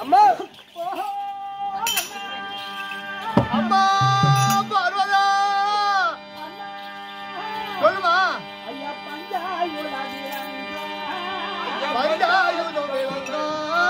அம்மா அம்மா பார்வதா சொல்லுமா பஞ்சாயுதம் விளங்கா.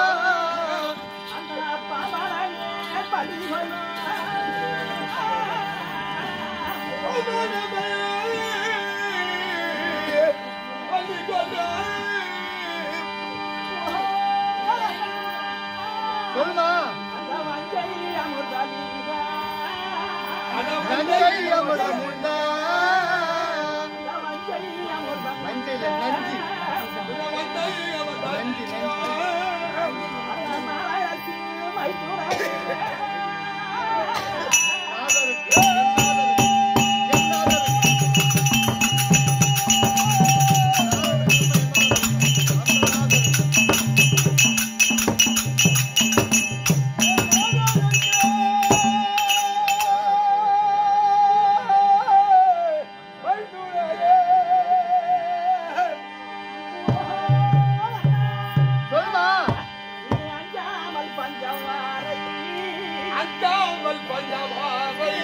சொல்லுமா நஞ்சை அமுதம் உண்டா மஞ்சள் நஞ்சு நஞ்சு நஞ்சு நாதருக்கு, என் நாதருக்கு, என் நாதருக்கு. சொல்லுமா அஞ்சாமல் பஞ்சமாவை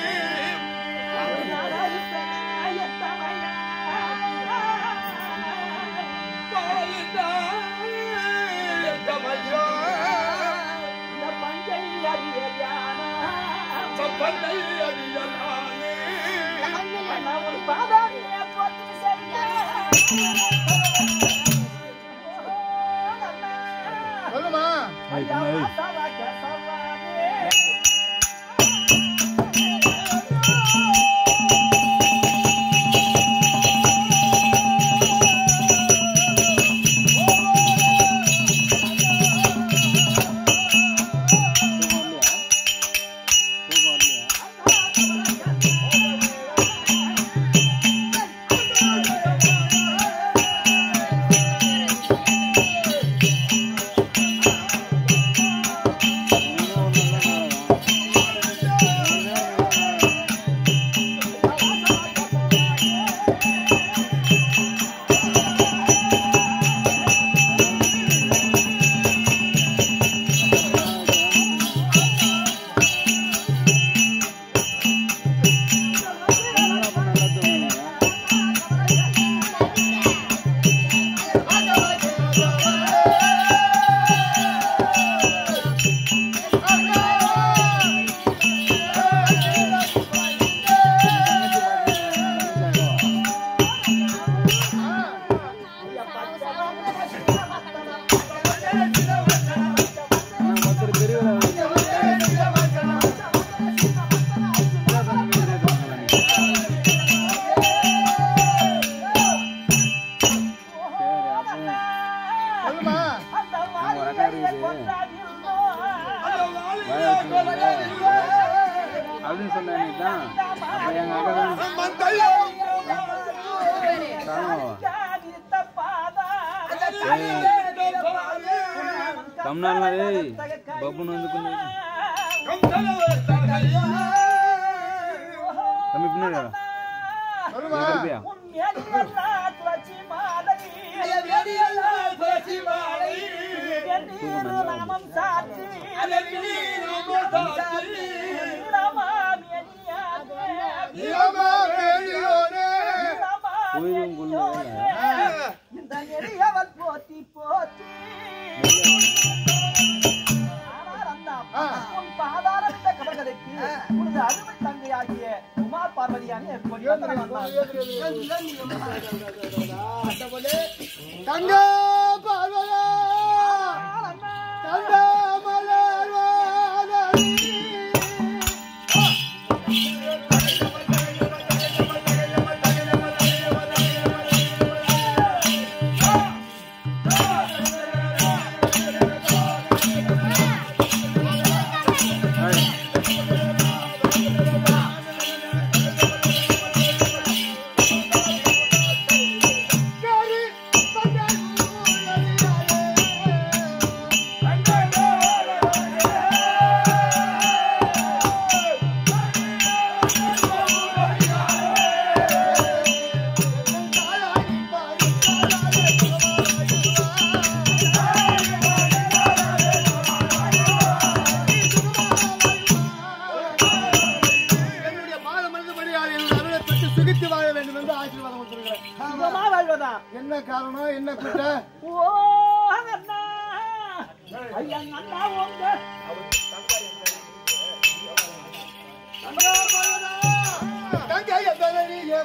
சம்பந்தை அறியலானே சொல்லுமா சொல்லுமா அப்படின்னு சொன்னேன் தான் அப்ப எங்க அக்கா தான் சம்பந்தை காரணமாவா தமிழ்நாடுல ஏய் பப்புன்னு வந்து கொஞ்சம் தம்பி பின்னாடி வாடா. சொல்லுமா இங்க இருப்பியா? இளமா வேலியோனே. கோயிலும் கொள்ள இந்த நெறியவள் போத்தி போத்தி ஆனால் அந்த ஆ. உன் பாதாரத்த கபர்களுக்கு உனது அருமை தங்கையாகிய உமா பார்வதியான பொன்வந்தனம் வந்தாள். தங்க பார்வதா தங்க மலர் வானதி. கரி பகல் காரணம் என்ன கூட்ட ஓ அண்ணா ஐயா அண்ணா உங்க தங்கை எத்தனையே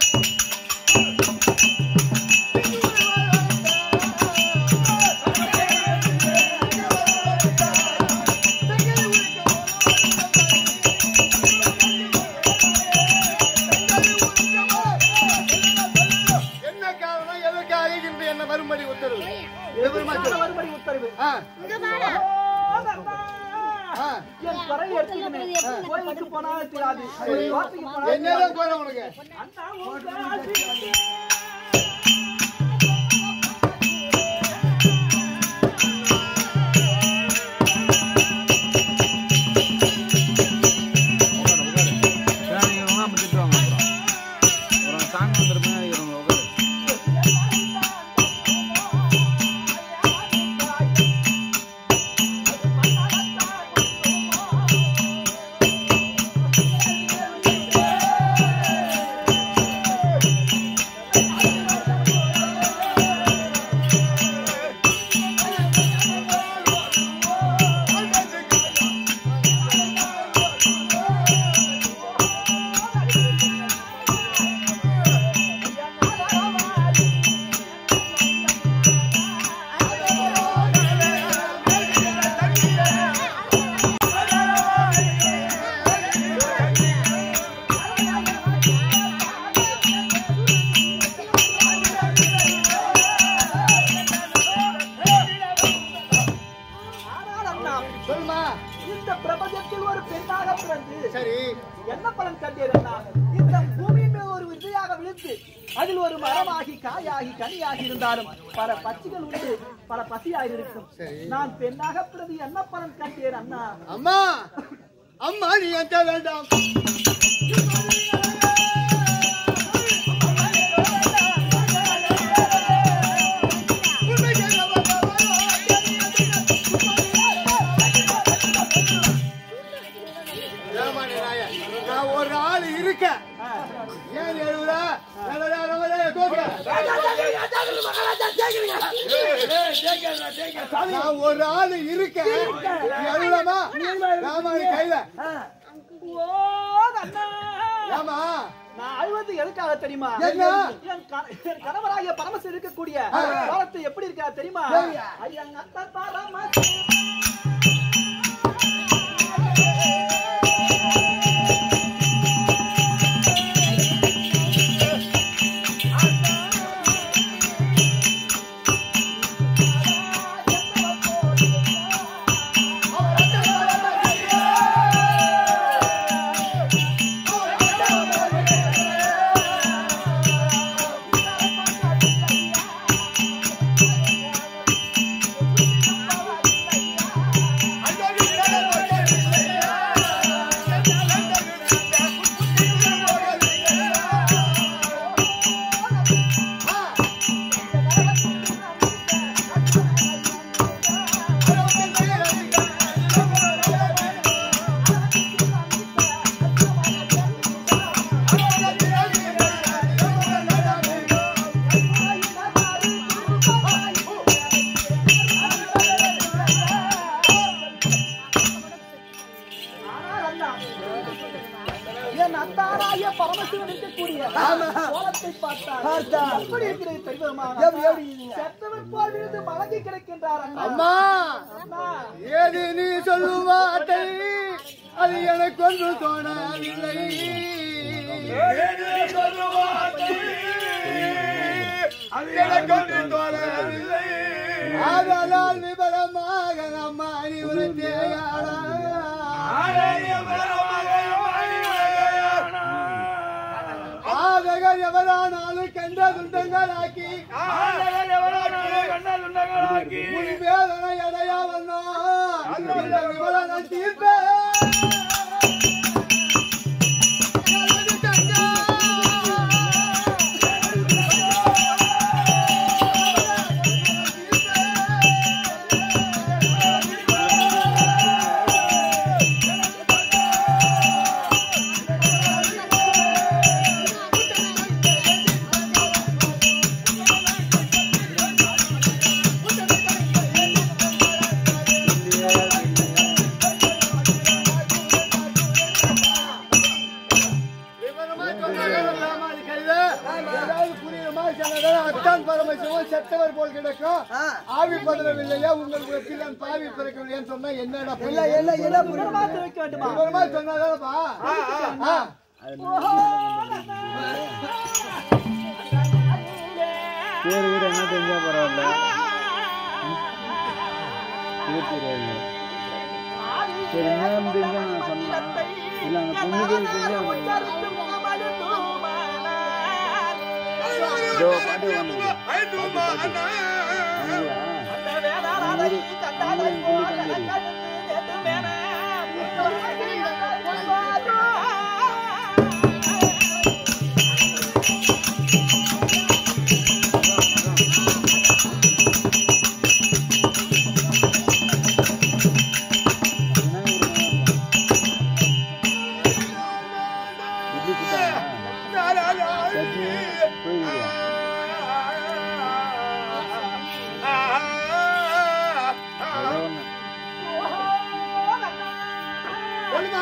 என்ன காரணம் எதற்காக இன்று என்ன மறுபடி உத்தரவு எதிர்மா சொல்லு. மறுபடி உத்தரவு ஆ, ஓ அண்ணா ஆ. என் குறை எடுத்துக்கினேன் கோயிலுக்கு போனாலும் தெரியாது வார்த்தைக்கு போனாலும் என்னதான் குறை உனக்கு அண்ணா உங்க ஆசீர்வாதம். ஏன்னா நீங்க ஒண்ணா அப்படி திட்டுவாங்க அப்புறம் ஒரு சாமி வந்திருப்பேன் நினைக்கிறவங்க உட்காரு ஆனால் அண்ணா சொல்லுமா இந்த பிரபஞ்சத்தில் ஒரு பெண்ணாக பிறந்து சரி என்ன பலன் கண்டீரண்ணா இந்த பூமியின் மேல் ஒரு விதையாக விழுந்து அதில் ஒரு மரமாகி காயாகி கனியாகி இருந்தாலும் பல பட்சிகள் உண்டு பல பசியாக இருக்கும் சரி. நான் பெண்ணாக பிறந்து என்ன பலன் கண்டீர் அண்ணா அம்மா அம்மா நீ எந்த வேண்டாம் ஏமாடி நாயே, நான் ஒரு ஆள் இருக்க ஏன் எழுதுற நல்லதா, நல்லதா, தூக்கு. நான் ஒரு ஆள் இருக்க எழுதமா ராமாயண கையில ஓ அண்ணா ஆமா நான் அழுவது எதுக்காக தெரியுமா என்ன? என் க- என் கணவராகிய பரமசிவன் இருக்கக்கூடிய காலத்து எப்படி இருக்கா தெரியுமா ஐயா அத்த பரமசிவன் ஆனால் அண்ணா, என் அத்தாராகிய பரமசிவன் இருக்கக்கூடிய கோலத்தை பார்த்தால் எப்படி இருக்கிறது தெரியுமா? செத்தவன் போல் விழுந்து மலங்கி கிடக்கின்றார் அண்ணா. அம்மா அண்ணா, ஏது நீ சொல்லும் வார்த்தை அது எனக்கு ஒன்று தோணவில்லை ஆதலால் விபரமாக அம்மா நீ ஒரு தேயாளா ஆதகர் எவரானாலும் கண்ட துண்டங்களாக்கி உன் வேதனை எடையா வந்தோம் இந்த விவரணை தீர்ப்பேன் செத்தவர் போல் கிடக்கும் ஆ. ஆவி பதறவில்லையா உங்கள் குலத்தில் நான் பாவி பிறக்கவில்லைன்னு சொன்னா என்னடா இல்ல இல்ல இல்ல புறமாத்து வைக்க வேண்டுமா விவரமா சொன்னாதானப்பா ஆ. பேர் வீடு என்ன தெரிஞ்சா பரவாயில்ல இது தெரியாது சரி நேரம் தெரிஞ்சா நான் சொன்னேன் இல்லை அந்த பொண்ணு பேர் தெரிஞ்சா இதோ பாட்டு வந்து என்ன ஒரு எப்படி கொடுத்தாங்க சட்னி போயிருக்கியா ஏதோ ஒன்று சொல்லுமா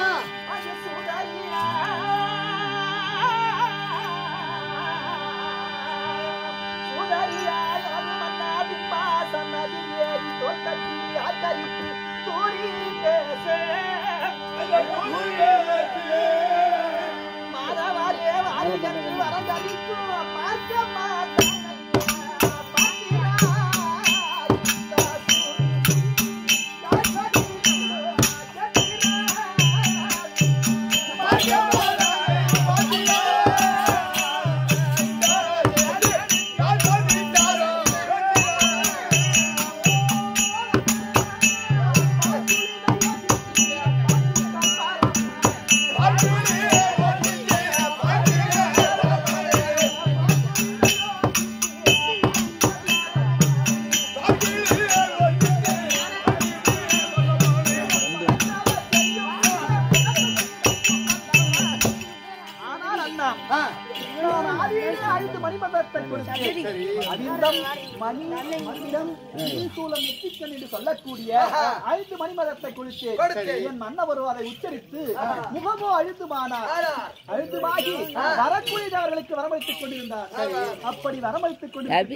ஆனால் அண்ணா ஆ. நான் ஆதியிலே ஐந்து மணிமண்டபத்தை கொடுத்தேன். அதிர்ந்தம், மணி, மந்திரம், திரிசூலம், நெற்றிக்கண் என்று சொல்லக்கூடிய ஐந்து மணிமண்டபத்தை கொடுத்து என் மன்னவரோ அதை உச்சரித்து முகமோ அழுத்துமானார் அழுத்துமாகி வரக்கூடியவர்களுக்கு வரமளித்துக் கொண்டிருந்தார் அப்படி வரமளித்துக்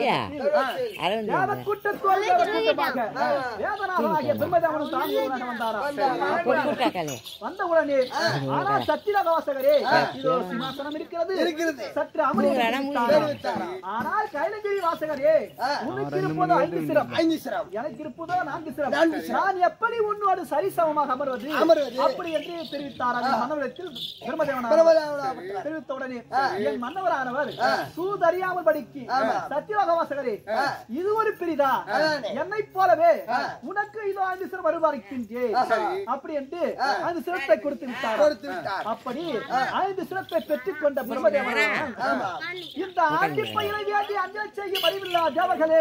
கொண்டிருந்த கூட்டத்தோடு கூட்டமாக வேதனாகராகிய பிரம்மதேவனும் தாமியவனாக வந்தாராம் அப்படி வந்தவுடனே ஆனால் சத்திரவாசகரே இதோ சிம்மாசனம் இருக்கிறது இருக்கிறது சற்று அமர்ந்து ஆனால் கைலகிரி வாசகரே உனக்கு இருப்பதோ ஐந்து சிரம் ஐந்து சிரம் எனக்கு இருப்பதோ நான்கு சிரம் நான் எப்படி உன்னோடு சரிசமமாக அமர்வது அப்படி என்று தெரிவித்தார் அந்த மன்னவரத்தில் பிரம்மதேவனார் தெரிவித்த உடனே என் மன்னவரானவர் சூதறியாமல் படிக்கு சத்தியவாக வாசகரே இது ஒரு பிரிதா என்னை போலவே உனக்கு இதோ ஐந்து சிரம் வருவார்க்கின்றேன் அப்படி என்று ஐந்து சிரத்தை கொடுத்து விட்டார் அப்படி ஐந்து சிரத்தை பெற்றுக் கொண்ட பிரம்மதேவன் இந்த ஆண்டி பயிரை வேண்டி அஞ்சல் செய்யும் அறிவில்லா தேவர்களே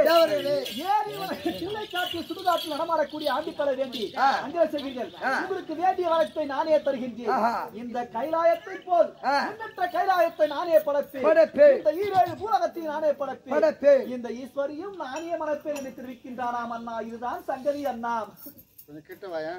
ஏறி சில்லை காட்டி சுடுகாட்டில் நடமாடக்கூடிய ஆண்டிப்பலை வேண்டி அஞ்சல் செய்வீர்கள் உங்களுக்கு வேண்டிய வரத்தை நானே தருகின்றேன் இந்த கைலாயத்தை போல் எண்ணற்ற கைலாயத்தை நானே படைப்பேன் இந்த ஈரேழு பூலகத்தை நானே படைப்பேன் இந்த ஈஸ்வரியும் நானே மணப்பேன் என்று தெரிவிக்கின்றாராம் அண்ணா இதுதான் சங்கதி அண்ணா கொஞ்சம் கிட்ட வாயா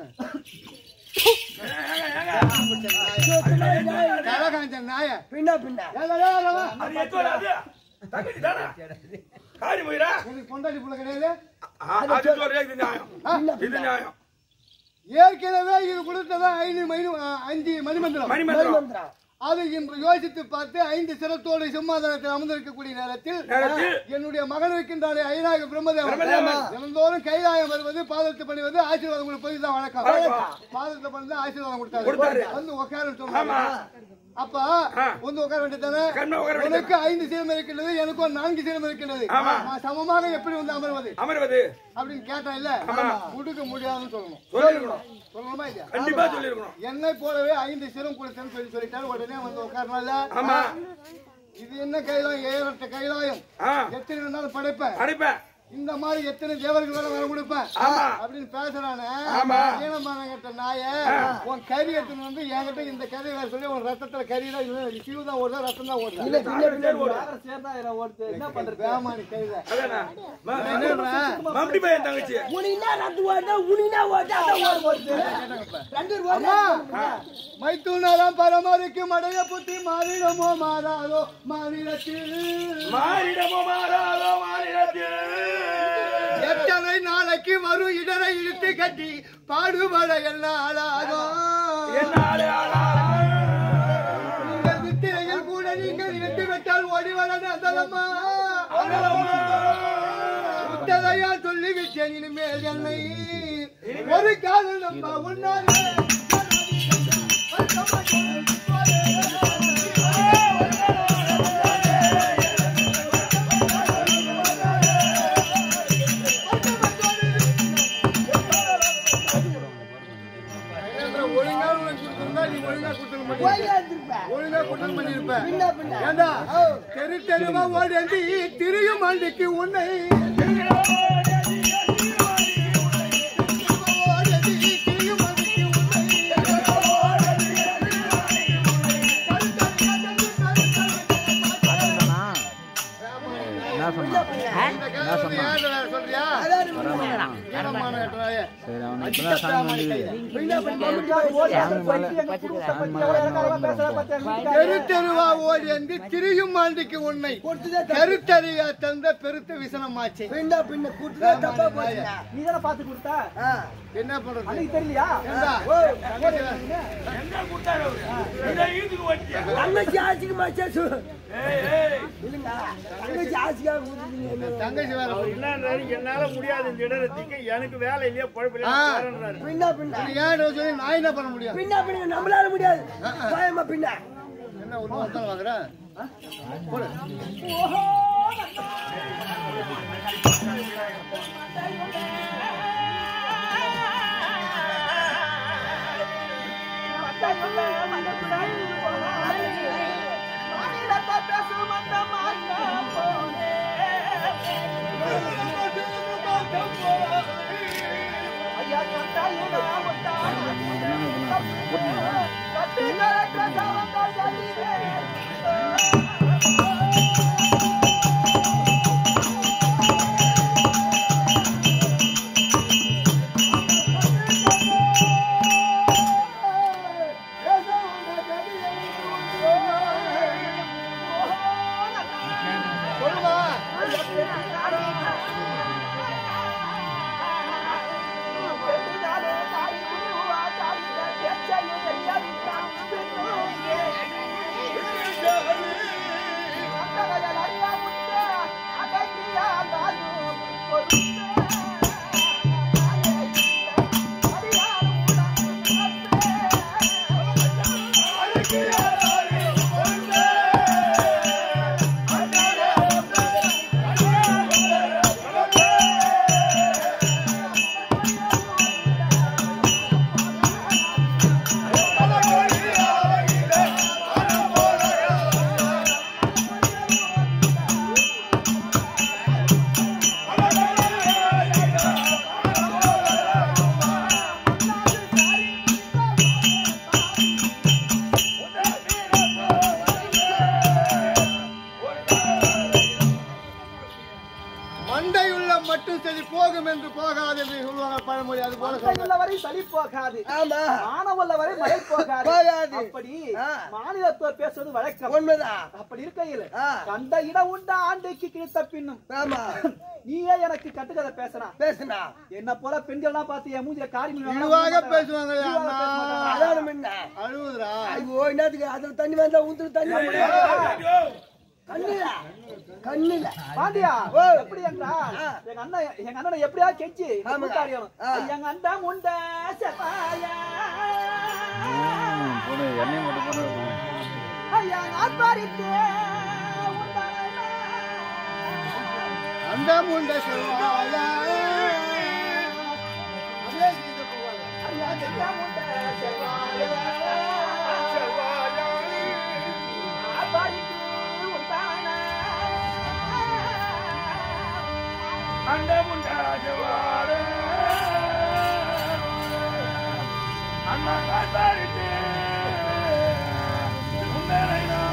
கரகாஞ்ச நாய பின்ன பின்ன அது எத்தோட அது? தங்கச்சி தானே? காரி மயிரா? எனக்கு பொண்டாட்டி புள்ள கிடையாது ஆ, அது சொல்றியா? இது நியாயம். இது நியாயம். ஏற்கனவே இது கொடுத்ததா ஐந்து மணி அஞ்சு மணிமந்திரம் மணிமந்திரம். அது இன்று யோசித்து பார்த்து ஐந்து சிரத்தோடு சிம்மாதனத்தில் அமர்ந்திருக்கக்கூடிய நேரத்தில் நேரத்தில் என்னுடைய மகன் இருக்கின்றானே ஐநாயக பிரம்மதேவன் பிரம்மதேவன். தினந்தோறும் கைலாயம் வருவது பாதத்தை பண்ணுவது ஆசீர்வாதம் கொடுப்பது தான் வழக்கம் வழக்கம். பாதத்தை பண்ணி ஆசீர்வாதம் கொடுத்தாரு. கொடுத்தாரு வந்து உட்காரு சொன்னாங்க ஆமா. அப்ப ஆ. வந்து உட்கார வேண்டியதானே கண்ணை உட்கார வேண்டியது. உனக்கு ஐந்து சீரம் இருக்கின்றது எனக்கும் நான்கு சீரம் இருக்கின்றது ஆமா. நான் சமமாக எப்படி வந்து அமர்வது அமர்வது அப்படின்னு கேட்டா இல்ல கொடுக்க முடியாதுன்னு சொல்லணும் சொல்லிருக்கணும். சொல்லணுமா இல்லையா கண்டிப்பா சொல்லிருக்கணும். என்னை போலவே ஐந்து சிரம் கொடுத்தேன்னு சொல்லி சொல்லிட்டாரு உடனே வந்து உட்காரனால ஆமா. இது என்ன கைலாயம் ஏழட்ட கைலாயம் ஆ, எத்தனை இருந்தாலும் படைப்பேன் அனுப்பேன். இந்த மாதிரி எத்தனை தேவர்கள் வேற வர கொடுப்பேன் ஆமா. அப்படின்னு பேசுறானே ஆமா. ஈனமான கிட்ட கட்ட நாய உன் கறி எடுத்துன்னு வந்து என்கிட்ட இந்த கறி வேற சொல்லி உன் ரத்தத்துல கறி தான் இல்லை சிவு தான் ஓடுதா ரத்தம் தான் ஓடுதா இல்ல பின்ன பின்னாடி ஓடு வாகனம் சேர்ந்தா இதுல ஓடுது என்ன பண்றது வேமானி கைத அதானே ம- என்னன்றா மம்டி பையன் தங்கச்சி அம்மா மைத்தூனாலாம் பரமரிக்கும் அடைய புத்தி மாறிடமோ மாறாதோ மாநிலத்தில் மாறிடமோ மாறாதோ மாறிடத்தில் எத்தனை நாளைக்கு வரும் இடரை இழுத்து கட்டி பாடுபட என்னாலாதோ என்னாலே ஆளாகும். உங்கள் வித்திரையில் கூட நீங்கள் இணைத்து விட்டால் ஓடி வளர்ந்து அந்தலம்மா முத்ததையா சொல்லி விட்டேன் இனிமேல் என்னை ஒரு காலம் நம்ம உன்னாலே ஒழுங்கா உனக்கு கொடுத்திருந்தா நீ ஒழுங்கா கொடுத்துக்க மாட்டேன் ஒழுங்கா குற்றம் பண்ணிருப்ப ஏண்டா தெரு தெருவா ஓடி வந்து திரியும் ஆண்டிக்கு உன்னை திரியும் ஆண்டிக்கு உன்னை என்ன சொன்னா இந்த கதை வந்து ஏன்டா சொல்றியா ஈரமான கட்டுறாயே. சரி அவனை இப்பதான் சாமி வந்து தெரு தெருவா ஓடி வந்து திரியும் ஆண்டிக்கு உன்னை கருத்தறியா தந்த பெருத்த விசனமாச்சு நீ தானே பாத்து கொடுத்தா என்ன பண்றது அன்னைக்கு தெரியலையா ஏண்டா? என்ன கொடுத்தாரு அவரு? இதை இழுத்துக்கு ஓட்டியா? ஏய், ஏய். தங்கச்சி வேற என்னன்றாரு, என்னால முடியாது இந்த இடத்துக்கு எனக்கு வேலை இல்லையா பொழப்பு ஆ. இல்லையா நீ ஏன் சொல்லி நான் என்ன பண்ண முடியும் நம்மளால முடியாது பயமா பின்ன என்ன ஒண்ணு வந்தாலும் வாங்குறேன் போடு மண்டையுள்ள மட்டும் சரி போகும் என்று போகாது என்று சொல்லுவாங்க பழமொழி அது போல சொல்றேன் உள்ளவரை சளி போகாது ஆமா மானவல்லவரை மழை போகாது போகாது. அப்படி ஆ. மாநிலத்தோர் பேசுவது வழக்கம் உண்மைதான் அப்படி இருக்கையில் ஆ. கண்ட இடம் உண்ட ஆண்டைக்கு கிழித்த பின்னும் ஆமா நீயே எனக்கு கட்டுக்கதை பேசுறான் பேசுனா என்ன போல பெண்கள்லாம் பார்த்து என் மூஞ்சில காரி மீன் வாங்கினா இழிவாக மூஞ்சில பேசுவாங்க இழிவாக அண்ணா. பேச மாட்டாங்க. அதான் முன்ன அழுவுதுடா ஐயோ என்னத்துக்கு அதுல தண்ணி வந்தா உந்துல தண்ணி ஐயோ. கண்ணுல கண்ணுல பாண்டியா ஓ. எப்படி என்றால் எங்க அண்ணன் எங்க அண்ணனை எப்படியா கெஞ்சி ஆமா. கூத்தாடியவன். ஆ. எங்க அண்ணன் உண்ட செவ்வாயா போடு எண்ணெய் மட்டும் போட்டு ஐயா நான் பாரித்து உண்டானா. அந்த முண்டை சொல்வாயா அப்படியே கீழே போவாங்க. ஐயா எங்க உண்ட செவ்வாயா நான் பாரித்து உண்டானா. அந்த முண்டாஜவாடு. அண்ணா காத்தாரிட்டு உன்னரை நான்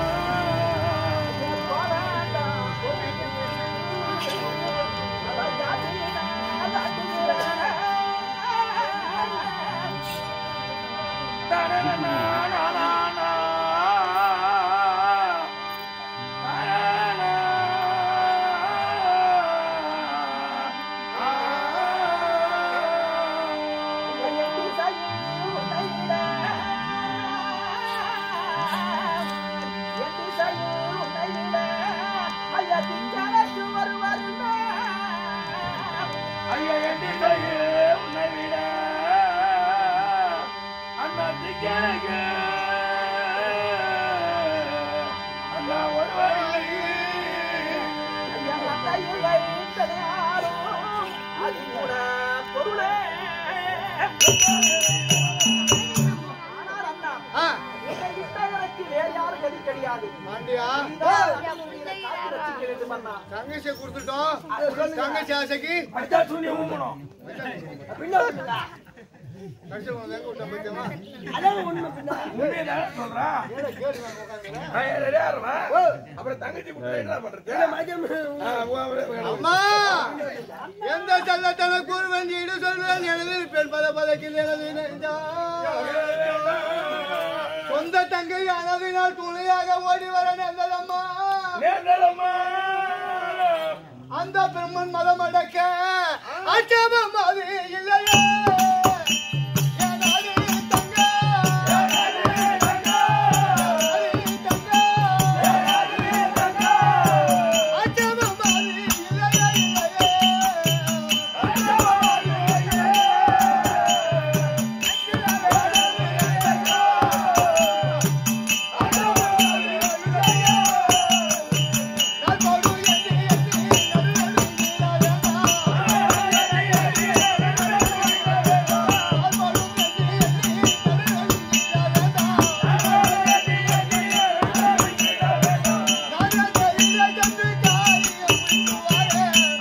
ஐயா எட்டி கையே உன்னை விட அண்ணாத்து எனக்கு அண்ணா ஒருவர் ஆ, வேற யாரும் கதி கிடையாது பாண்டியா பண்ணா தங்கச்சியை கொடுத்துட்டோம் தங்கச்சி ஆசைக்கு அடிச்சா சூனிய ஊம்பணும் கடைசி உனக்கு எங்க விட்டா பத்தியமா உண்மையை தானே சொல்றான் நான் ஏன் ரெடியா இருப்பேன்? அப்புறம் தங்கச்சி கொடுத்தா என்ன பண்றது ஆ, உ- உ- அம்மா எந்த செல்லத்தன கூறுவன் ஈடு சொல்வேன் எனவே பெண் பத பதக்கில் எனது நெஞ்சம். சொந்த தங்கை அனதினால் துணையாக ஓடி வர நல்லதம்மா நேர்ந்ததம்மா. அந்த பிரம்மன் மதம் அடக்க அச்சபம் அது இல்லையே எனது தங்கை, எனது தங்கை, அச்சபம் அது இல்லையே, இல்லையே. நல்படு எட்டி எட்டி நடுநடுங்கிலாதேனா. நல்படு எட்டி எட்டி நடுநடுங்கிலாதேனா. நாடக இந்த ஜந்து காரியம் புரிந்துவாரே.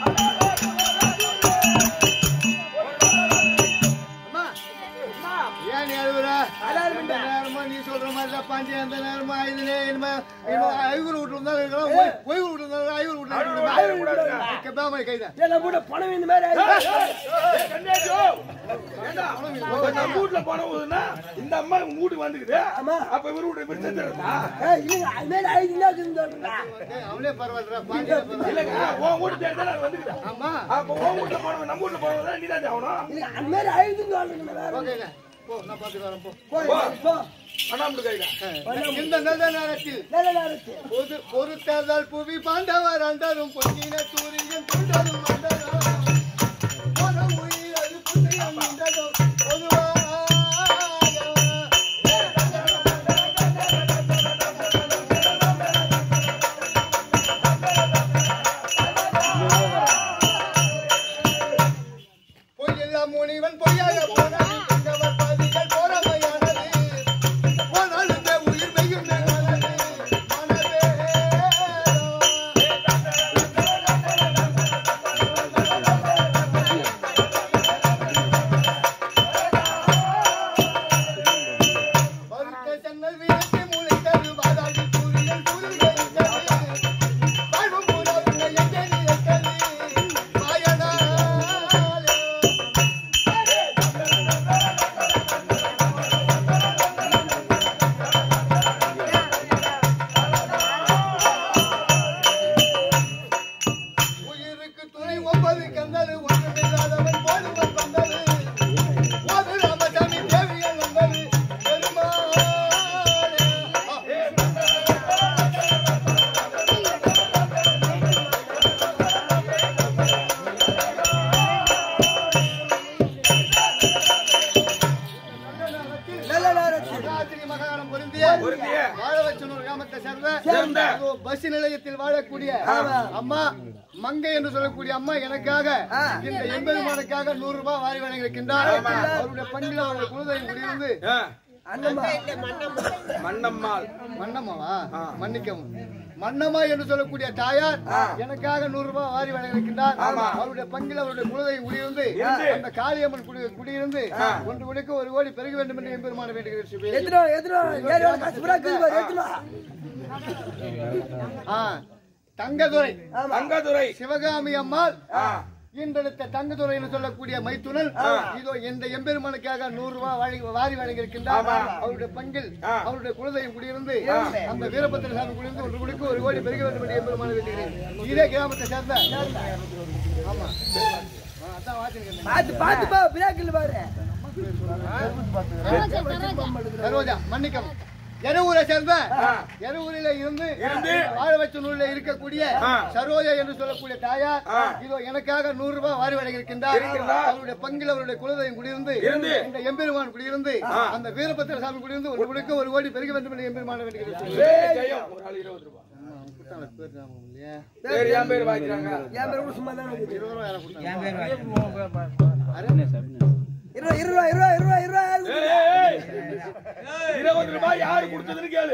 அம்மா, ஏன் நீ அழுகுற? எந்த நேரமா நீ சொல்ற மாதிரி தான் பாஞ்சி, எந்த நேரமா இதுல இனிமே இனிமே ஐநூறு வீட்டுல இருந்தாலும் இருக்கலாம், ஓய்- ஓய்வு வீட்டுல இருந்தாலும் ஐநூறு வீட்டுல இருக்கலாம். கெப்பாம கைதான். ஏய், கன்னியாஜோ. ஏண்டா, இப்ப நம்ம வீட்டுல பணம் ஊதுனா, இந்த அம்மா உங்க வீட்டுக்கு வந்துக்குது. அப்ப இவரு வீட்டுக்கு போய் செத்துடுறதா? ஏய், அவனே பரவாயில்லடா, பாண்டியே பரவாயில்ல. இல்லைங்க, உன் வீட்டு தேடி தானே அது வந்துக்குது. ஆமா அப்ப உன் வீட்டுல போனவன் நம்ம வீட்டுல போனவன் நீதான் ஆகணும் ஓகேங்க. போ, நான் பார்த்துட்டு வரேன், போ. அண்ணாமலை கையில இந்த நல்ல நேரத்தில் பொது பொறுத்ததால் புவி பாண்டவர் அண்டரும் பொன்னின சூரியன் துண்டரும் மண்டரும் பொனம் உயிரது புண்ணியம் நின்றதும் பொதுவாக பொய்யில்லா முனிவன் பொய்யாக போனது கொண்டவர் பதிகள் போறமையானது போனாலுமே உயிர் மெய்யும் நல்லது மனதே பருத்த சென்னல் வீரத்தை முளைத்தது வாதாடி சூரியன் சூரியன் வாழ்வு மூலவங்க எங்கே நிலைத்தது மாயனாலே உயிருக்கு துணை ஒன்பது கந்தது ஒன்றுமில்லாதவன் போடுவன் வந்தது ஒரு ராமசாமி தேவியல் வந்தது பெருமாளே. ராத்திரி மகாணம் பொருந்திய பொருந்திய வாழ வச்சனூர் கிராமத்தை சேர்ந்த சேர்ந்த அதோ பஸ் நிலையத்தில் வாழக்கூடிய அம்மா மங்கை என்று சொல்லக்கூடிய அம்மா எனக்காக இந்த எம்பெருமானுக்காக நூறு ரூபாய் வாரி வழங்கியிருக்கின்றார் அவருடைய பங்கில் அவருடைய குலதெய்வம் குடியிருந்து ஆ. மன்னம்மாள் மன்னம்மாவா மன்னிக்கவும் மன்னம்மா என்று சொல்லக்கூடிய தாயார் எனக்காக நூறு ரூபாய் வாரி வழங்கியிருக்கின்றார் அவருடைய பங்கில் அவருடைய குலதை குடியிருந்து அந்த காளியம்மன் குடி குடியிருந்து ஒன்று குடிக்க ஒரு கோடி பெருக வேண்டும் என்று எம்பெருமான வேண்டுகிறேன் சிவபெருமான். எத்தனை எத்தனை ஏழு வேலை காசு பூரா கீழ் பாரு, எத்தனை ஆ, தங்கதுரை தங்கதுரை சிவகாமி அம்மாள் ஈன்றெடுத்த தங்கதுரை என்று சொல்லக்கூடிய மைத்துனன் இதோ இந்த எம்பெருமானுக்காக நூறு ரூபாய் வாரி வாரி வழங்கியிருக்கின்றார் அவருடைய பங்கில் அவருடைய குலதெய்வம் குடியிருந்து அந்த வீரபத்திர சாமி குடியிருந்து ஒரு குடிக்கு ஒரு கோடி பெருக வேண்டும் என்று எம்பெருமான வேண்டுகிறேன் இதே கிராமத்தை சேர்ந்த ஆமா ஆ, அதான் வாசிக்கிறேன் பார்த்து பார்த்து பா பிராக்கில் பாரு சரோஜா மன்னிக்கவும் எரவூரை சேர்ந்த எரவூரில இருந்து வாழ வச்ச நூலில் இருக்கக்கூடிய சரோஜா என்று சொல்லக்கூடிய தாயார் இதோ எனக்காக நூறு ரூபாய் வாரி வழங்கியிருக்கின்றார் அவருடைய பங்கில் அவருடைய குலதெய்வம் குடியிருந்து இந்த எம்பெருமான் குடியிருந்து அந்த வீரபத்திர சாமி குடியிருந்து ஒரு குடிக்கு ஒரு கோடி பெருக வேண்டும் என்று எம்பெருமான வேண்டுகிறேன் ஏய், ஜெயம் ஒரு ஆள் இருபது ரூபாய் சரி என் பேர் வாங்கிக்கிறாங்க என் பேர் கூட சும்மா தான் இருக்குது. இருபது ரூபாய் யாரை இருபது இருபது இருபது இருபது இருபது ஏய், ஏய், ஏய். இருபது ரூபாய் யாரு கொடுத்ததுன்னு கேளு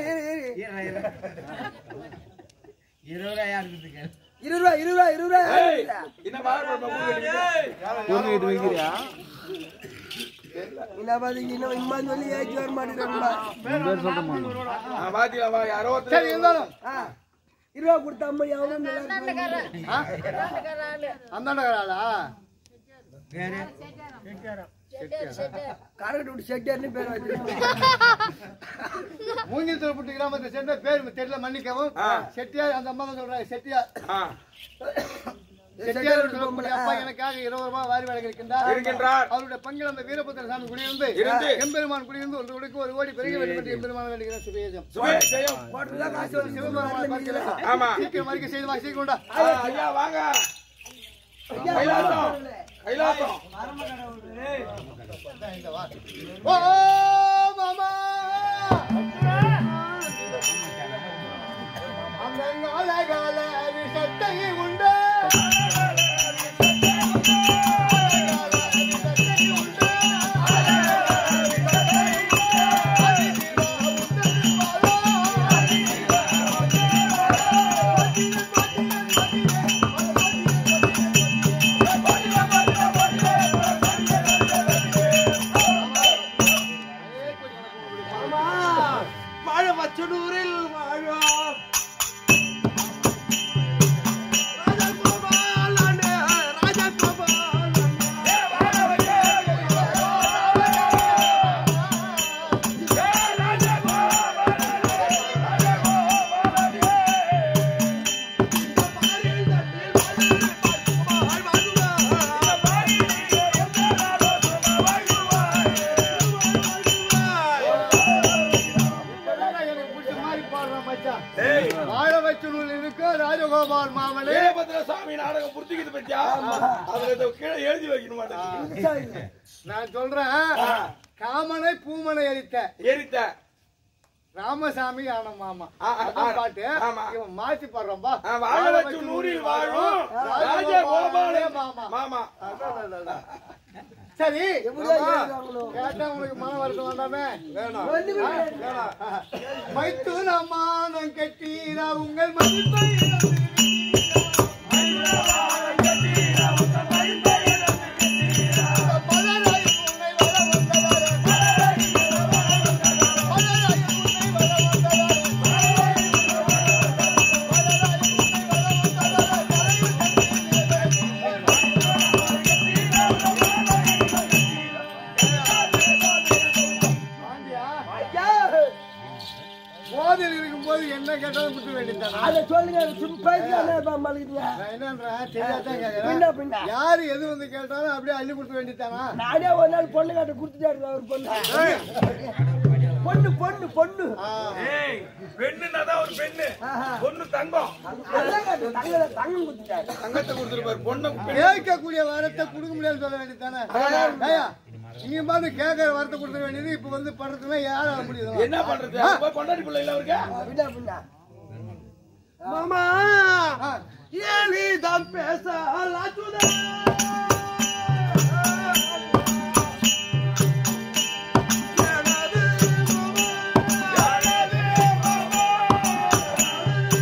இருபது ரூபா இருபது ரூபா இருபது ரூபா ஏய், என்ன பாரு பூர்ணிட்டு வைக்கிறியா என்ன பாத்தீங்க இன்னும் இம்மா சொல்லி ஏற்றி வர மாட்டேங்கிறாங்களா உன் பேர் சொல்றமா பாத்தீங்களா வா, யாரோ சரி ஒருத்தர் இருந்தாலும் இருபது ரூபா கொடுத்த அம்மா எவனும் நல்லா இருக்கு. அந்தாண்டகராளா காரக்கட்டை விட்டு செட்டியார்னு பேர் வச்சிருக்காங்க மூங்கில் திருப்பட்டி கிராமத்தை சேர்ந்த பேர் தெரியல மன்னிக்கவும் செட்டியார் அந்த அம்மா தான் சொல்றாங்க செட்டியார் ஆ, செட்டியார் சொல்லக்கூடிய அப்பா எனக்காக இருபது ரூபாய் வாரி வழங்கியிருக்கின்றார் இருக்கின்றார் அவருடைய பங்கில் அந்த வீரபத்திர சாமி குடியிருந்து இருந்து. எம்பெருமான் குடியிருந்து ஒரு குடிக்கு ஒரு கோடி பெருக வேண்டும் என்று எம்பெருமான் வேண்டுகிறேன் சுபேஜம் சுபே, ஜெயம் போட்டுதான் காசு வந்து சிவபெருமான் பார்க்கிறேன். ஆமா சீக்கிரம் அறிக்கை செய்து வா சீக்கிரம் ஆ, ஐயா வாங்க கைலாசம் கைலாசம் ஓ மாமா அந்த அழகால விஷத்தை உண்டு வாழ வச்சனூரில் வாழும் எனக்கு பிடிச்ச மாதிரி பாடுறான் மச்சான் வாழ வச்ச நூல் இருக்கு ராஜகோபால் மாமனே வீரபத்ர சாமி நாடகம் புரிஞ்சுக்கிது பத்தியா அதுல இதை கீழே எழுதி வைக்கணும் மாட்டேங்குது நான் சொல்றேன் காமனை பூமனை அளித்த எரித்த ராமசாமி ஆன மாமா ஆ, ஆ, அதான் ஆ. பாட்டு ஆமா. இவன் மாத்தி பாடுறான்பா ஆ, வாழ வச்சு நூறில் வாழும் ராஜகோபால மாமா மாமா அதான், அதான், அதான். சரி மாமா, கேட்டா உங்களுக்கு மன வருத்தம் வேண்டாமே வேணாம் மைத்து நம்மானம் கட்டீரா உங்கள் மதிப்பை பலராய் உன்னை வர வந்தவரே. பலராய் உன்னை வர வந்தவரே. பாண்டியா, போதையில் இருக்கும்போது என்ன கேட்டாலும் குத்த வேண்டியதுதானா? அதை சொல்லுங்க சும்மா மலுக்குதுங்க நான் என்னன்றேன், தெரியாதான் கேக்குறேன். பின்ன பின்ன யாரு எது வந்து கேட்டாலும் அப்படியே அள்ளி கொடுக்க வேண்டியதானா நானே ஒரு நாள் பொண்ணு காட்ட கொடுத்துட்டாரு அவர் பொண்ணு பொண்ணு பொண்ணு பொண்ணு ஏய் பெண்ணுன்னா தான் ஒரு பெண்ணு பொண்ணு தங்கம் அதான் காட்டு, தங்க தங்கம் கொடுத்துட்டாரு தங்கத்தை கொடுத்துருப்பாரு பொண்ணு கேட்கக்கூடிய வரத்தை கொடுக்க முடியாதுன்னு சொல்ல வேண்டியதானே ஏய்யா, நீங்க பாத்து கேட்கற வரத்தை கொடுக்க வேண்டியது இப்ப வந்து பண்றதுன்னா யாரால முடியுது என்ன பண்றது போய் கொண்டாடி பிள்ளை இல்ல அவருக்கு பின்ன பின்ன மாமா ஏழிதான் பேச ஆ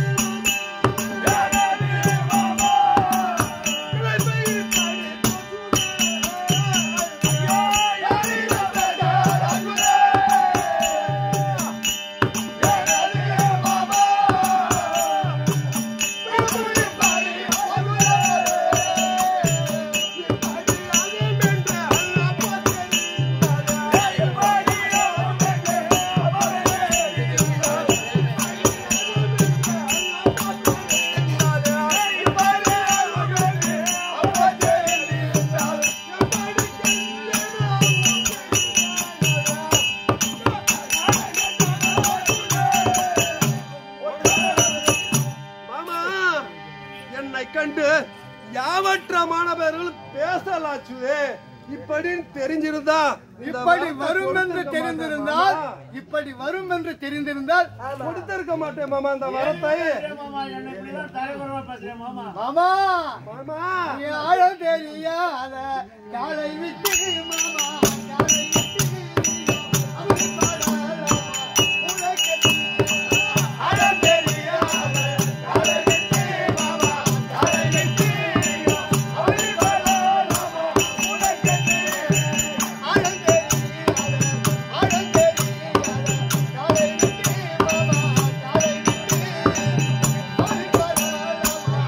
பேர்கள் பேசலாச்சுவே இப்படி தெரிஞ்சிருந்தா இந்த இப்படி வார்த்தை வரும் என்று கொடுத்திருக்க தெரிந்திருந்தால் மாட்டேன் இப்படி வரும் என்று தெரிந்திருந்தால் மாமா. கொடுத்திருக்க மாட்டேன் மாமா இந்த வரத்தை மாமா என்ன இப்படிலாம் தலைவரமா பேசுறேன் மாமா மாமா மாமா நீ ஆழம் தெரியாத காலை விட்டு மாமா காலை விட்டு அப்படி பாடலாமா, உனக்கு ஆழம் தெரியாத காலை விட்டு மாமா காலை விட்டு அப்படி பாடலாமா, உனக்கு ஆழம் தெரியாத ஆழம் தெரியாத காலை விட்டு மாமா காலை விட்டு அப்படி பாடலாமா,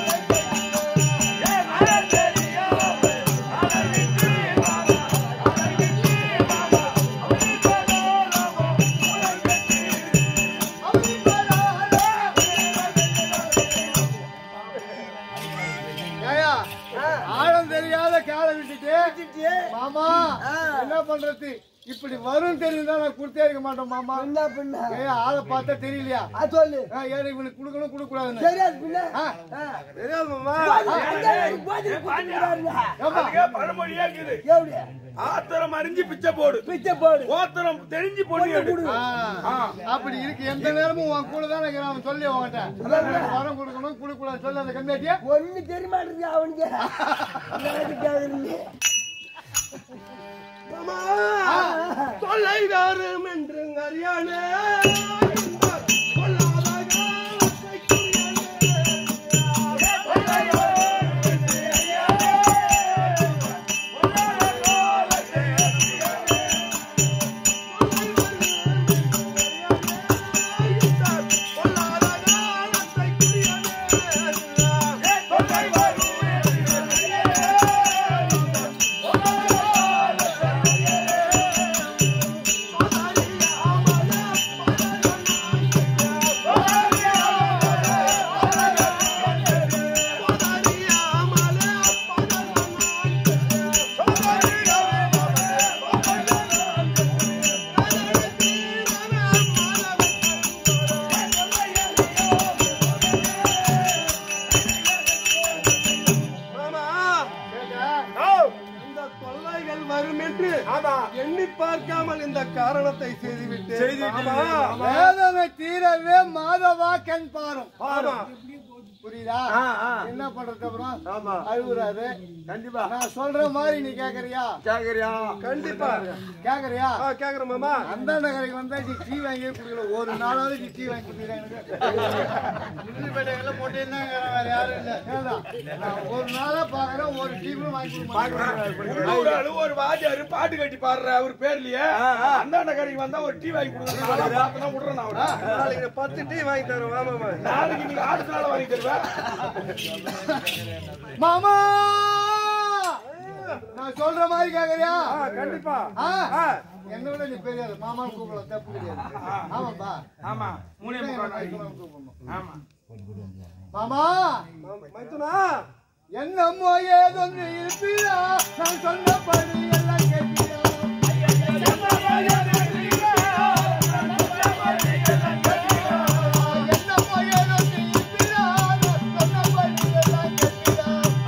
உனக்கு ஏய்யா, ஆழம் தெரியாத காலை விட்டுட்டு மாமா என்ன பண்றது இப்படி வரும் தெரியுதா நான் கொடுத்தே இருக்க மாட்டோம் மாமா என்ன பண்ண ஏய்யா, ஆளை பார்த்தா தெரியலையா அது சொல்லு ஆ, ஏன் இவனுக்கு கொடுக்கணும் கொடுக்க கூடாதுன்னு தெரியாது பின்ன ஆ, தெரியாது மாமா அதுக்கே பழமொழியா இருக்குது எப்படி ஆத்திரம் அறிஞ்சு பிச்சை போடு பிச்சை போடு ஓத்திரம் தெரிஞ்சு பொண்ணு எடு. ஆ, அப்படி இருக்கு எந்த நேரமும் உன் கூட தான் இருக்கிறான் அவன் சொல்லி உன்கிட்ட வரம் கொடுக்கணும் கொடுக்க கூடாது சொல்லி அந்த கம்மியாட்டியா ஒண்ணு தெரிய மாட்டேங்குது அவனுக்கு எனக்கு கேக்குறீங்க. மாமா தொல்லை வரும் என்று அறியானே இந்த பொல்லாத மாமா இந்த தொல்லைகள் வரும் என்று எண்ணி பார்க்காமல் இந்த காரணத்தை செய்துவிட்டு மாமா வேதனை தீரவே மாதவா கண் பாரும் ஆமா புரியுதா என்ன பண்றது அப்புறம் ஆமா அழுகுறாரு கண்டிப்பா நான் சொல்ற மாதிரி நீ கேக்குறியா கேக்குறியா கண்டிப்பா கேக்குறியா ஆ கேக்குறேன் மாமா அந்த நகருக்கு வந்தா நீ டீ வாங்கியே குடிக்கல ஒரு நாளாவது நீ டீ வாங்கி குடிக்கிறாங்க போட்டீங்கன்னா வேற யாரும் இல்ல ஏதா, நான் ஒரு நாளா பாக்குறேன் ஒரு டீ கூட வாங்கி கொடுக்க மாட்டேன். உள்ளூர் ஆளு ஒரு வாத்தியாரு பாட்டு கட்டி பாடுற அவர் பேர்லயே அந்தாண்ட கடைக்கு வந்தா ஒரு டீ வாங்கி கொடுக்குறேன் விடுறேன் நான் அவரை. நாளைக்கு நான் பத்து டீ வாங்கி தரேன் வா மாமா நாளைக்கு நீங்க அடுத்த நாள் வாங்கி தருவேன் மாமா நான் சொல்ற மாதிரி கேக்குறியா கண்டிப்பா ஆ? என்ன விட நீ பெரிய ஆளு. மாமான்னு கூப்பிடலாம் தப்பு கிடையாது ஆமாப்பா ஆமா மூணே முக்கால் நாளைக்கு. மாமான்னு கூப்பிடணும். ஆமா மாமா மைத்துனா என்னமோ ஏதொன்று இருப்பியா நான் சொன்னபடி எல்லாம் கேட்பியா என்னமோ ஏதொன்று இருப்பியா நான் சொன்னபடி எல்லாம் கேட்பியா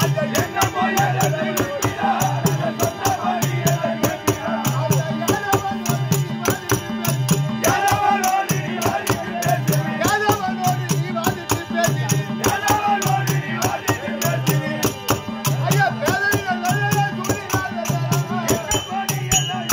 யாதவனோடு நீ வாதிட்டு பேசிடு ஐயா பேரறிஞர் நல்லதா சொல்லி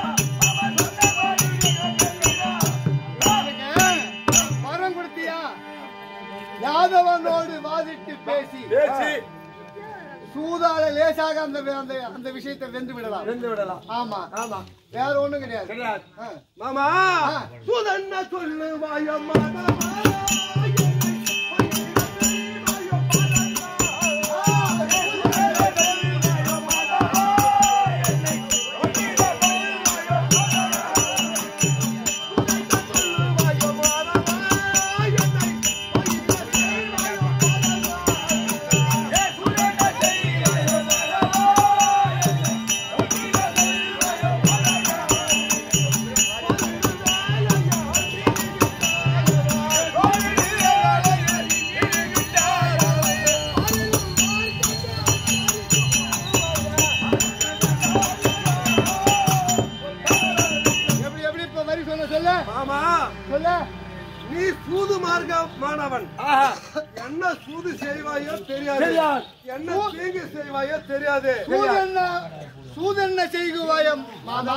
வரம் கொடுத்தியா யாதவனோடு வாதிட்டு பேசி பேச்சு சூதால லேசாக அந்த அந்த அந்த விஷயத்தை வென்று விடலாம் வெந்து விடலாம் ஆமா ஆமா வேற ஒண்ணும் கிடையாது கிடையாது ஆ. மாமா சுதன்ன சொல்லு வாயம்மா ஆ என்ன சொல்ல மாமா சொல்ல நீ சூது மார்க்க மாணவன் என்ன சூது செய்வாயோ தெரியாது என்ன தீங்கு செய்வாயோ தெரியாது சூதென்ன சூதென்ன செய்குவாயம் மாமா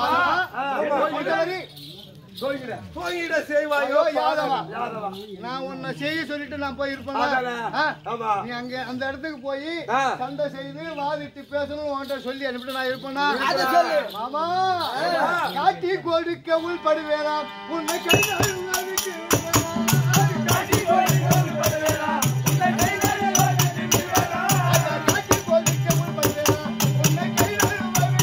தூங்கிட செய்வாயோ ஐயோ யாதவா நான் உன்னை செய்ய சொல்லிட்டு நான் போய் இருப்பேன் ஆமா நீ அங்க அந்த இடத்துக்கு போய் சண்டை செய்து வாதிட்டு பேசணும் உன்கிட்ட சொல்லி அனுப்பிட்டு நான் இருப்பேனா மாமா காட்டி கொடுக்க உள்படுவேனா உன்னை கைதால் வாதிட்டு காட்டி கொடுக்க உள்படுவேனா உன்னை கைதால்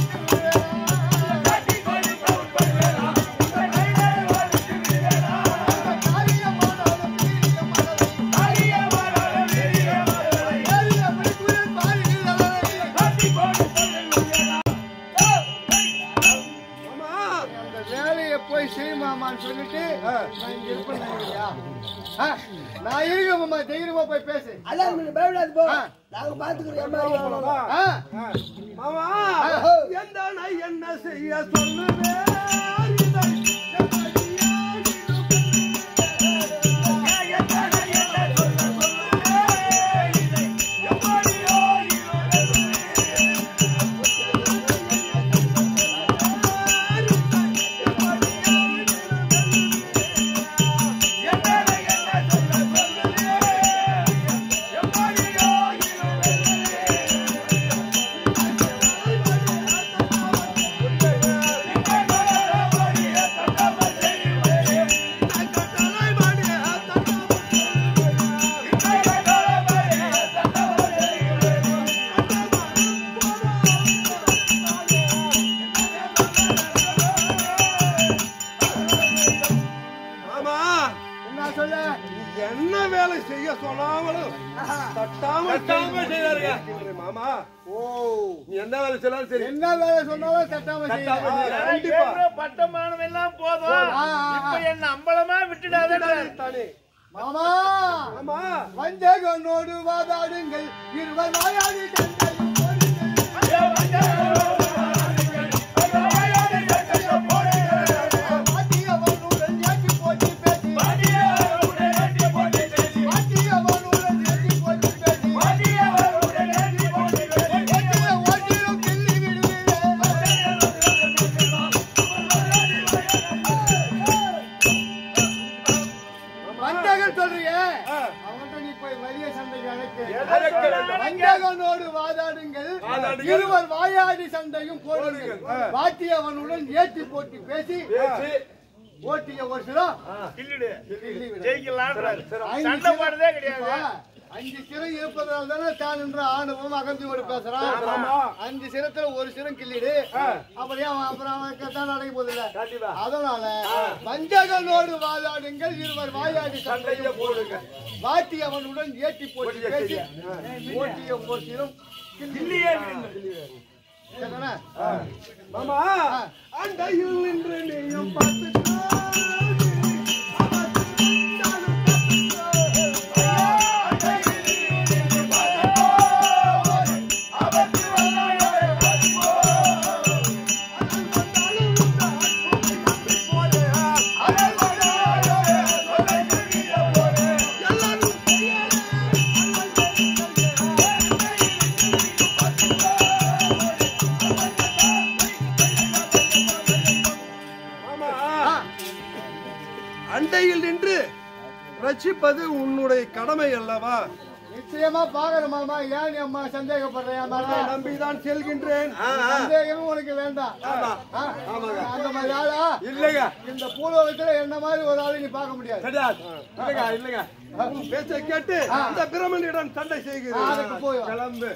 காரியமானாலும் வீரியமானவை காரியமணி குரல் பாருகிறவரை அந்த வேலையை போய் செய்யுமாமான்னு சொல்லிட்டு நான் இங்க இருப்பேன் இல்லையா ஆ, நான் இருக்கேன் மாமா தைரியமா போய் பேசு அதான் பயப்படாது போ நாங்க பாத்துக்கிறோம் ஏமா ஆ, மாமா எந்த நான் என்ன செய்ய சொல்லுவேன் இதை மாமா என்ன சொல்ல என்ன வேலை செய்ய சொல்லாமலும் தட்டாமல் செய்தாருங்க மாமா ஓ நீ என்ன வேலை சொன்னாலும் சரி என்ன வேலை சொன்னாலும் தட்டாம செய்யணும் கண்டிப்பா பட்டமானம் எல்லாம் போதும் ஆ, ஆ, இப்ப ஆ. என்ன அம்பலமா விட்டுடாத தானே மாமா ஆமா வஞ்சகனோடு வாதாடுங்கள் இருவர் வாயாடி தந்தையும் போடுங்கள். மாட்டியவனுடன் ஏற்றி போட்டு பேசி மாட்டியவனுடன் ஏற்றி போட்டு பேசி ஒட்டிய ஓட்டிலும் கிள்ளி விடுவீரே. வஞ்சகன் சொல்றியே அவன்கிட்ட நீ போய் வலிய சண்டைக்கு அழைக்க வஞ்சகனோடு வாதாடுங்கள் இருவர் வாயாடி சண்டையும் போடுங்கள் வாட்டியவனுடன் ஏற்றி போட்டு பேசி ஓட்டிய ஒரு சிரம் கிள்ளிடு கிள்ளி விடு. ஜெயிக்கலான்றாரு ஐந்து சண்டை சிரம் போடுறதே கிடையாது இப்ப அஞ்சு சிரம் இருப்பதால் தானே தான் என்ற ஆணவம் அகந்தியோடு பேசுறான் அஞ்சு சிரத்துல ஒரு சிரம் கிள்ளிடு அப்படியே அவன் அப்புறம் அவனுக்கு தான் நடக்க போதில்ல அதனால வஞ்சகனோடு வாதாடுங்கள் இருவர் வாயாடி சண்டையும் போடுங்க வாட்டி அவனுடன் ஏற்றி போட்டு பேசி ஓட்டிய ஒரு சிரம் கிள்ளியே சரிதானே? மாமா அண்டையில் நின்று நீயும் பார்த்து மாமா அண்டையில் நின்று ரட்சிப்பது உன்னுடைய கடமை அல்லவா நிச்சயமா பாக்குறேன் மாமா ஏன் நீ அம்மா சந்தேகப்படுறியா மாமா நம்பிதான் செல்கின்றேன் சந்தேகமும் உனக்கு வேண்டாம் ஆ? அந்த மாதிரி ஆளா இல்லைங்க இந்த பூலோகத்துல என்ன மாதிரி ஒரு ஆளை நீ பார்க்க முடியாது கிடையாது இல்லைங்க இல்லைங்க உன் பேச்சை கேட்டு இந்த பிரமனிடம் சண்டை அதுக்கு செய்கிறேன் போய் வா. கிளம்பு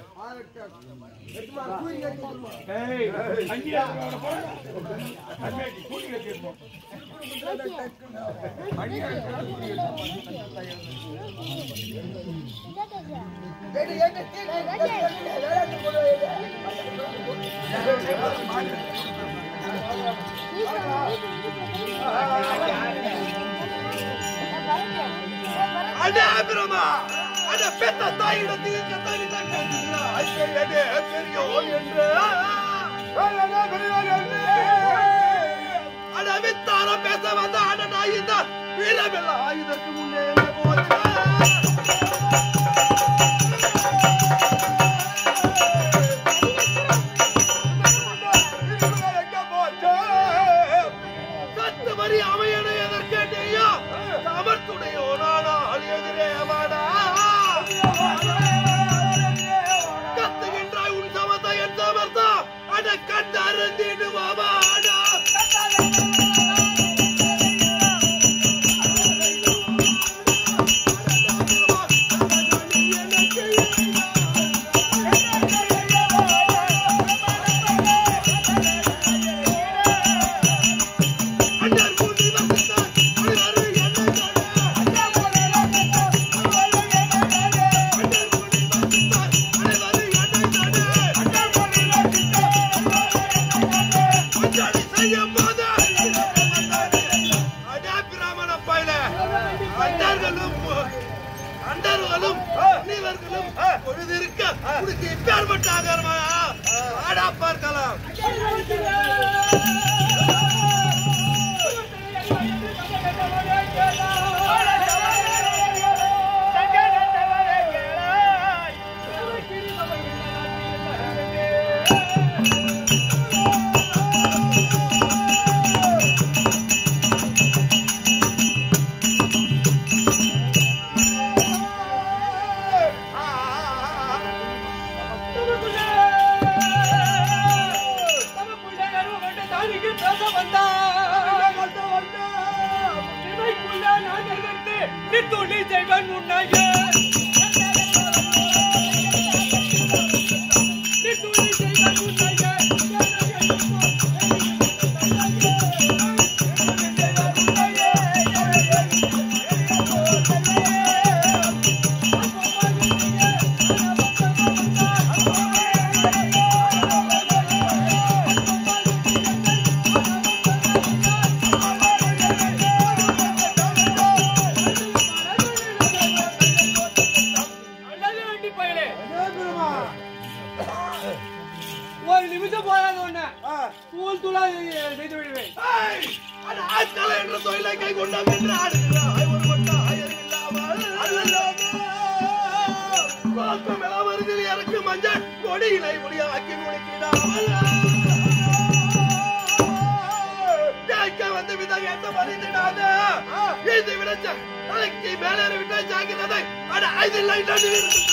அடே பிரமா அட பெத்த தாயிடத்தில் கத்தாரி தான் கேட்கிறா ஐயடே பெரியோன் என்று அட வித்தார பேச வீரமெல்லாம் இதற்கு முன்னே எங்கே போச்சா சத்து வரி அமையன எதற்கேட்டையோ சமர்த்துடையோ நானால் எதிரே வாடா கத்துகின்றாய் உன் சமத்தை என் சமர்த்தா அட கண்டறிந்திடு வாடா அண்ணர் கூட்டி வந்தார் அனைவரும் என்னை அண்டர்களும் முனிவர்களும் பொழுதிருக்க உனக்கு இப்பேற்பட்ட ஆகாரமா ஆடா பார்க்கலாம் ஒரு நிமிஷம் போதாது ஒண்ணு தூள் தூளா செய்து விடுவேன் ஏய், அட ஆட்களை என்ற தொழிலை கை கொண்டோம் என்று ஆடுகிறாய். ஒரு மட்டும் ஆயர் இல்லாமல் அல்லல்லாமல். வாக்கம் எல்லாம் வருதில் எனக்கு மஞ்சள் கொடியினை முடியாக்கி முடிக்கிறாமல் ஜெயிக்க வந்து வித எந்த மறிந்திடாத இது விடச்ச தலைக்கு மேலே விட்ட ஜாக்கிரதை அட ஐதில்லை நடு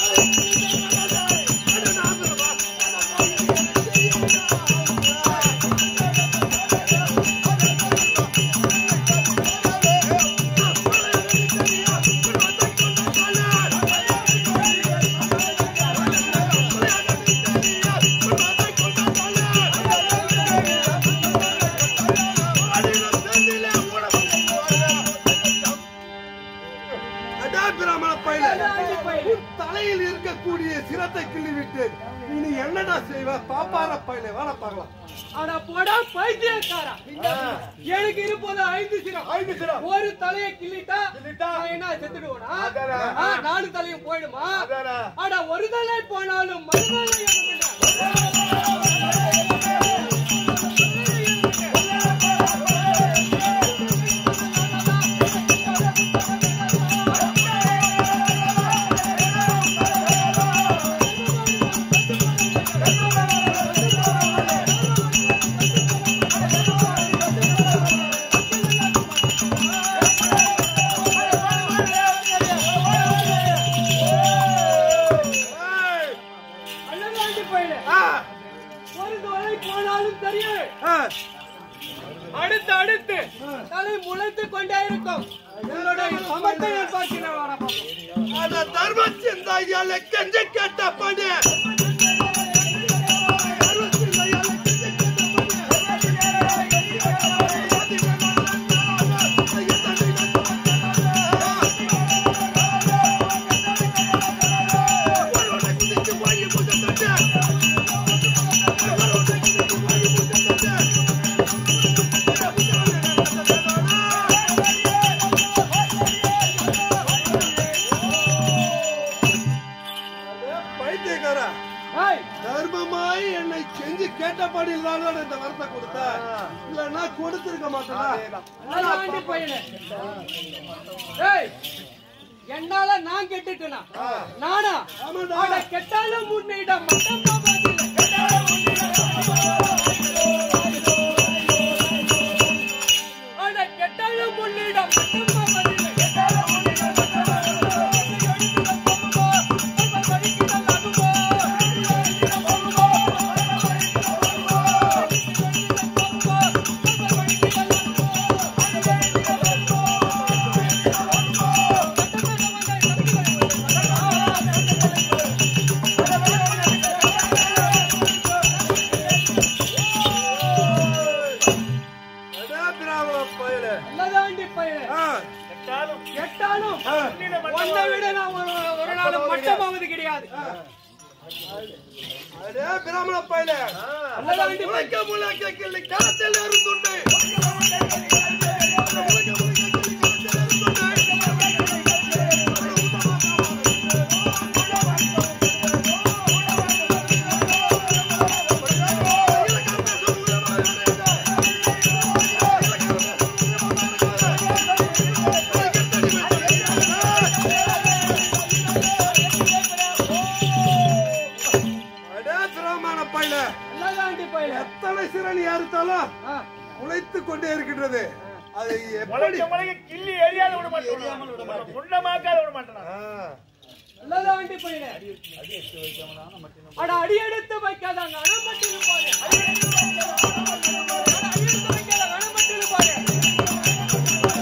அட நாம தலையில் இருக்கக்கூடிய சிரத்தை கிள்ளிவிட்டு இனி என்னடா செய்வ பாப்பார பையல வேலை பார்க்கலாம் ஆனா போடா பைத்தியக்காரா எனக்கு இருப்பது ஐந்து சிரம் ஐந்து சிரம். ஒரு தலையை கிள்ளிட்டா கிள்ளிட்டா? நான் என்ன செத்துடுவோனா அதானே. ஆ, நாலு தலையும் போயிடுமா அதானே. ஆனா ஒரு தலை போனாலும் மறுதலை எனக்கு என்ன? அண்ணன் போயிடு ஒரு தலை போனாலும் தெரியும் அடுத்து அடுத்து தலை முளைத்து கொண்டே இருக்கும் உன்னுடைய சமத்தை நான் பார்க்கிறேன் வாடா பாப்போம். அந்த தர்ம சிந்தாயால கெஞ்ச கேட்ட பண்ணு பைத்தியக்காரா கொடுத்திருக்க மாட்டேன் ஆண்டி பையனே ஏய் என்னால நான் கெட்டுட்டேனா நானா அட கெட்டாலும் முன்னிடம் மட்டும் தான் பதில். அட கெட்டாலும் முன்னிடம் மட்டும் தான் பதில். கெட்டாலும் முன்னிடம் மட்டும் தான் நல்லதாண்டி பையனே கெட்டாலும் கெட்டாலும் உன்னிடம் மட்டும் உன்னை விட நான் ஒரு ஒரு நாள் மட்டமாவது கிடையாது அடே பிராமண பையல நல்லதாண்டி முளைக்க முளைக்க கிள்ளி களத்தில் இருந்துண்டு அடே பிராமண பையல நல்லதாண்டி பையனே எத்தனை சிறனி அறுத்தாலும் ஆ, உழைத்துக் கொண்டே இருக்கின்றது அது எப்படி முளைக்க முளைக்க கிள்ளி எரியாத விட மாட்டேன் முண்டமாக்காத விட மாட்டேன் ஆ. நல்லதாண்டி பையனே அட அடி எடுத்து வைக்காதாங்க அணப்பட்டு இருப்பாரு அடி எடுத்து வைக்காத அணப்பட்டு இருப்பாரு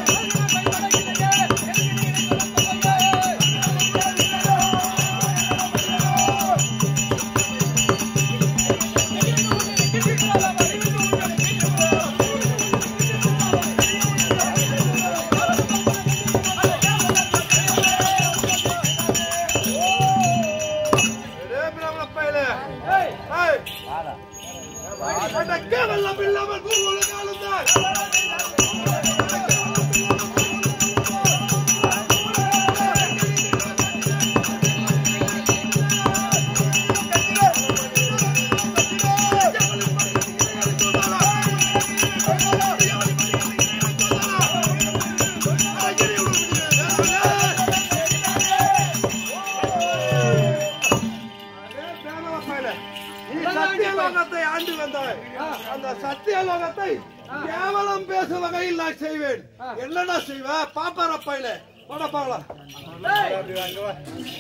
அடே பிராமண பையல ஏய், ஏய். அட கேவலம் இல்லாமல் கூறுவது காலம்தான். அடே பிராமண பையல, நீ சத்தியலோகத்தை ஆண்டு வந்தாய் அந்த சத்தியலோகத்தை கேவலம் பேசும் வகையில் நான் செய்வேன் என்னடா செய்வ பாப்பார பையல போட பார்க்கலாம் ஏய்,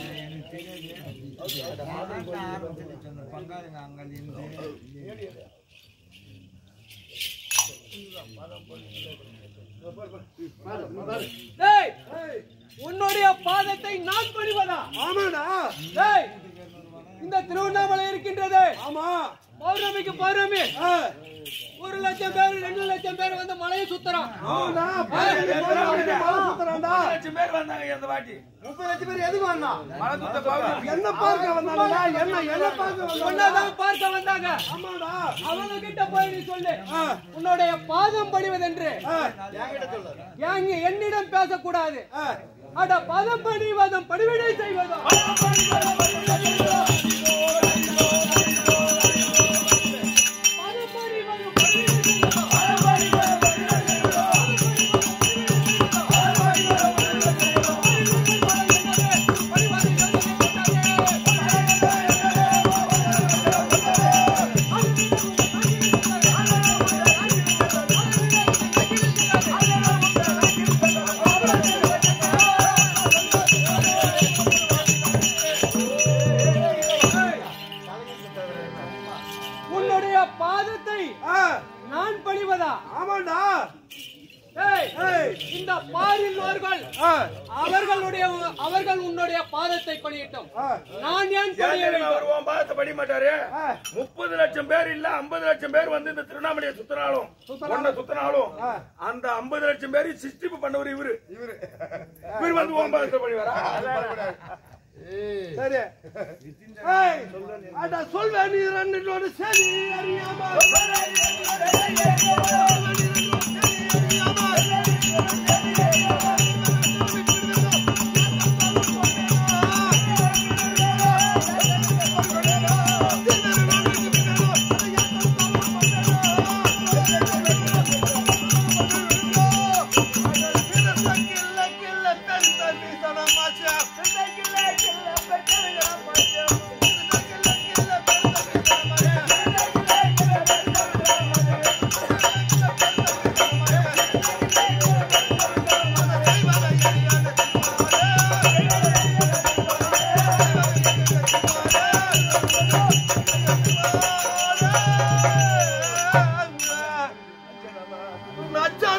ஏய், உன்னுடைய பாதத்தை நான் பணிவதா ஆமாடா ஏய், இந்த திருவண்ணாமலை இருக்கின்றது ஆமா பௌர்ணமிக்கு பௌர்ணமி ஆ, ஒரு லட்சம் பேர் ரெண்டு லட்சம் பேர் வந்து மலையை சுத்துறான் ஆமாடா பையனுக்கு போறவனுக்கு மலை சுத்துறான்டா. லட்சம் பேர் வந்தாங்க இந்த வாட்டி முப்பது லட்சம் பேர் எதுக்கு வந்தான் மழை சுத்த பௌர்ணமி. என்ன பார்க்க வந்தாங்கடா என்ன என்ன பார்க்க வந்தாங்க ஒன்னாதான் பார்க்க வந்தாங்க ஆமாடா அவங்க கிட்ட போய் நீ சொல்லு ஆ, உன்னுடைய பாதம் படிவதென்று ஆ, ஏங்க என்னிடம் பேசக்கூடாது ஆ. அட பதம் படிவதும் படிவிடை செய்வதும் பதம் படிவதும் படிவிடை உன்னுடைய பாதத்தை ஆ, நான் பணிவதா ஆமாடா ஏய், ஏய். இந்த பாரில்வார்கள் ஆ, அவர்களுடைய அவர்கள் உன்னுடைய பாதத்தை பணியிட்டோம் ஆ, நான் ஏன் ஏன் பணிய தெரியுமா வேண்டும் அவர் உன் பாதத்தை படிக்க மாட்டாரு ஆ. முப்பது லட்சம் பேர் இல்ல ஐம்பது லட்சம் பேர் வந்து இந்த திருவண்ணாமலையை சுத்தினாலும் ஒன்ன சுத்தினாலும் அந்த ஐம்பது லட்சம் பேர் சிஸ்டிப்பு பண்ணவர் இவரு இவரு இவர் வந்து உன் பாதத்தை படி வரா சரி ஏய், அட சொல்வேன் நீ ரெண்டு சரி அறியாம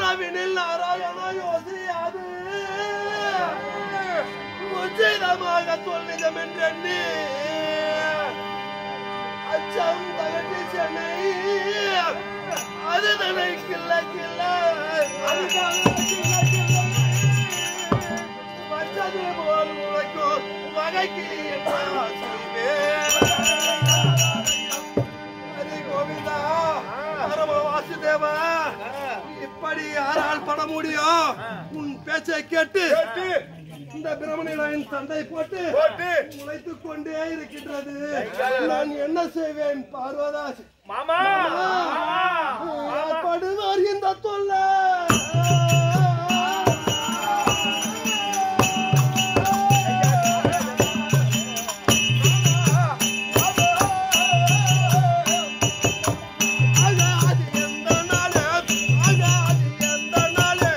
நாவினில் நாராயண யோசியாது உச்சிதமாக சொல்லிதம் என்றெண்ணி அச்சம் தகட்டி சென்னை அது தனை கில்ல கில்ல பச்சது போல் உழைக்கும் வகைக்கு என்ன சொல்வேன் ஹரி கோவிந்தா பரம வாசுதேவா இப்படி யாரால் பட முடியும் உன் பேச்சை கேட்டு இந்த பிரமணியின் சண்டை போட்டு உழைத்துக் கொண்டே இருக்கின்றது நான் என்ன செய்வேன் பார்வதாஸ் மாமா படுவார் இந்த தொல்லை ஆகாது எந்த நாளே, ஆகாது எந்த நாளே.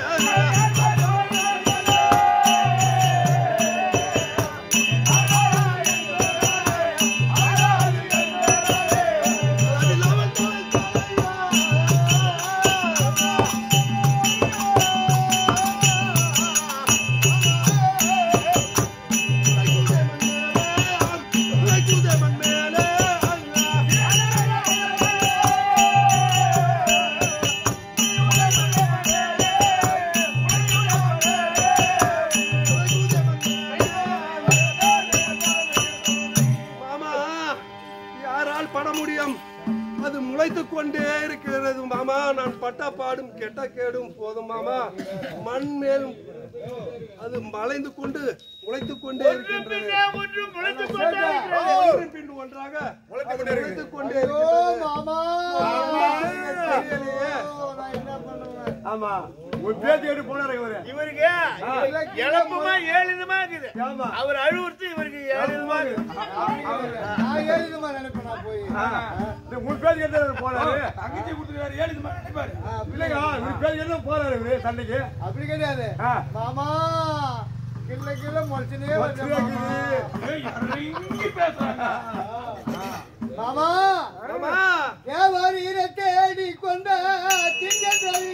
அதில்லாமல் உழைக்குதேவன் மேலே மாமா யாரால் பட முடியும் அது முளைத்துக் கொண்டே இருக்கிறது மாமா நான் பட்ட பாடும் கெட்ட கேடும் போதும் மாமா மண் மேல் அது மலைந்து கொண்டு முளைத்துக் கொண்டே இருக்கின்றது ஒன்று முளைத்துக் கொண்டே இருக்கிறது. ஒன்றின் பின் ஒன்றாக அது முளைத்துக் கொண்டே ஐயோ இருக்கிறது. மாமா தெரியலையே. ஐயோ, நான் என்ன பண்ணுவேன் ஆமா ஒரு பேத்தி எடுத்து போனாரு இவரு இவருக்கு இழப்புமா ஏழு விதமா இருக்குது அவர் அழுவுறது இவருக்கு ஏழு விதமா இருக்குது நான் எழுதுமா நினைப்பேன் நான் போய் உன் பேத்தி எடுத்து போனாரு தங்கச்சி கொடுத்துருக்காரு ஏழு இது மாதிரி நினைப்பாரு இல்லைங்க இவர் பேத்தி எடுத்து போறாரு இவரு சண்டைக்கு அப்படி கிடையாது ஆ. மாமா கிள்ள கிள்ள முளைச்சுனே வருது மாமா. ஏய், இறங்கி பேசுறாங்க மாமா மாமா தேவரீர தேடி கொண்ட திங்கள்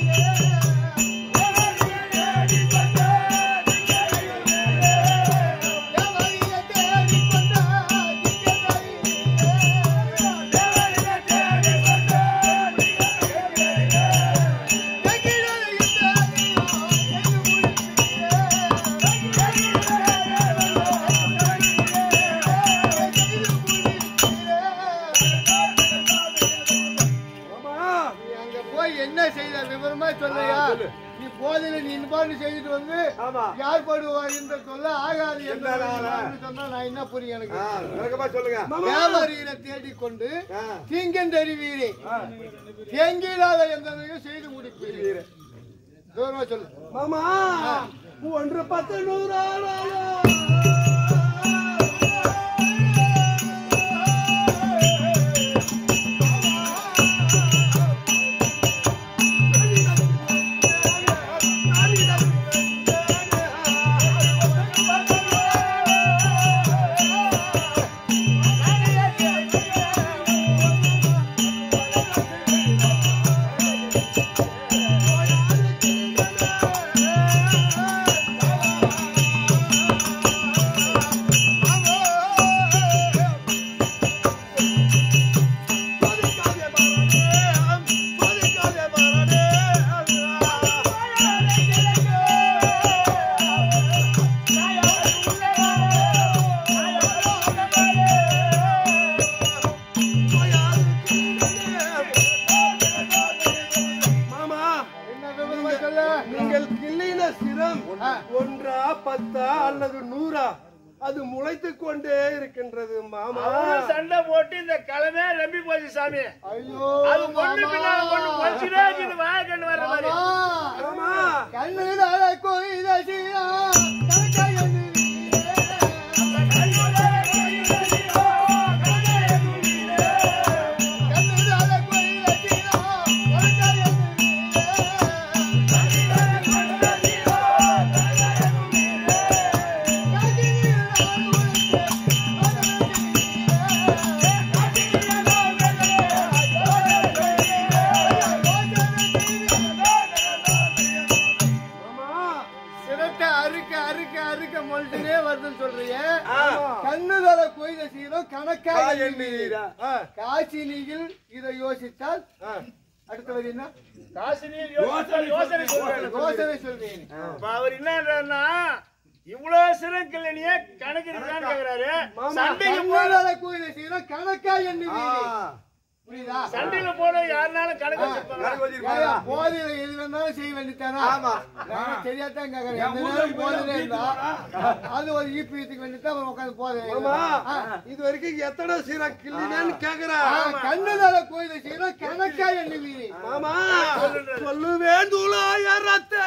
மாமா நீ அங்க போய் என்ன செய்த விவரமா சொல்லையா நீ போதில நீ இந்த பாட்டு செய்துட்டு வந்து யார் படுவா இந்த சொல்ல ஆகாது என்று சொன்னா நான் என்ன புரியும் எனக்கு சொல்லுங்க வியாபாரியில தேடிக்கொண்டு தீங்கந்தறிவீரே தேங்கிடாத எந்த செய்து முடிப்பீர் தூரமா சொல்லு மாமா ஒன்று பத்து நூறாளோ மாமா என்ன விவரமா சொல்ல நீங்கள் கிள்ளின சிரம் ஒன்றா பத்தா அல்லது நூறா அது முளைத்துக் கொண்டே இருக்கின்றது மாமா அவரும் சண்டை போட்டு இந்த கிழமை ரம்பி போச்சு சாமி ஐயோ அது ஒண்ணு பின்னால ஒண்ணு குறைச்சுட்டே இருக்குது வாய கண்ணு வர்ற மாதிரி மாமா கண்ணுதார கோயில சீரா கணக்காயனு கண்ணுதார கோயில சீரா கணக்காயனு அறுக்க அறுக்க மொழிச்சுனே வருதுன்னு சொல்றீங்க கண்ணுதல கொய்த சீரம் கணக்கா எண்ணுவீரா காசினியில் இதை யோசித்தால் அடுத்த வரி என்ன காசினியில் யோசனை யோசனை சொல்றாரு. யோசனை சொல்றீங்க அப்ப அவர் என்னன்றாருன்னா இவ்வளவு சிறம் கிள்ளனிய கணக்கு இருக்கான்னு கேக்குறாரு சண்டைக்கு போ கண்ணுதல கொய்த சீரம் கணக்கா எண்ணுவீரா புரியுதா சண்டையில போன யாருனாலும் கணக்கு வச்சிருப்பாங்க ஏய்யா, போதையில எது வேணாலும் செய்ய வேண்டியதானா நான் தெரியாதான் கேக்குறேன் எந்த நேரம் போதையில இருந்தா அது ஒரு ஈபியத்துக்கு வேண்டியதான் அவன் உட்காந்து போதை மாமா இது வரைக்கும் எத்தனை சீரம் கிள்ளினேன்னு கேக்குறேன் கண்ணுதல கோயில செய்யற கணக்கா எண்ணுவீரி மாமா சொல்லுவேன் துளாயரத்தை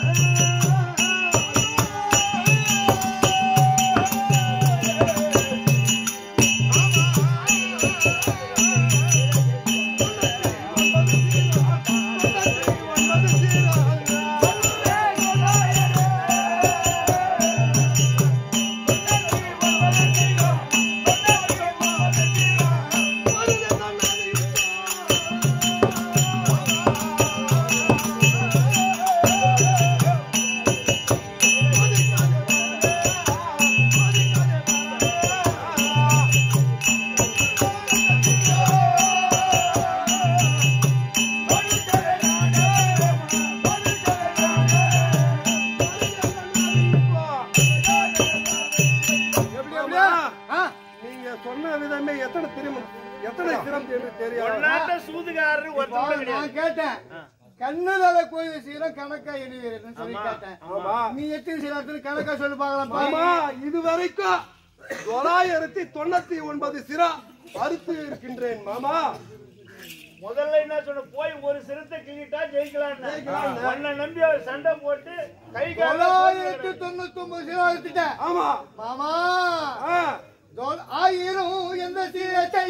எப்படியா? நீங்க சொன்ன விதமே எத்தனை திரும்ப எத்தனை சிரம் என்று தெரியாது நாட்ட சூதுகாரர் ஒருத்தர் கிடையாது நான் கேட்டேன் கண்ணுதல கோயில செய்யற கணக்கா எண்ணுவீரன்னு சொல்லி கேட்டேன் ஆமா நீ எத்தனை செய்யறது கணக்கா சொல்லு மாமா பாக்கலாம் இது வரைக்கும் தொள்ளாயிரத்தி தொண்ணூத்தி ஒன்பது சிரா அறுத்து இருக்கின்றேன் மாமா முதல்ல என்ன சொன்ன போய் ஒரு சிரத்தை கிள்ளிட்டா ஜெயிக்கலாம் உன்னை நம்பி அவர் சண்டை போட்டு கை தொள்ளாயிரத்தி கால தொண்ணூத்தி ஒன்பது சீரம் எடுத்துட்டேன் ஆமா மாமா ஆ, தொள்- ஆயிரம் எந்த சீரத்தை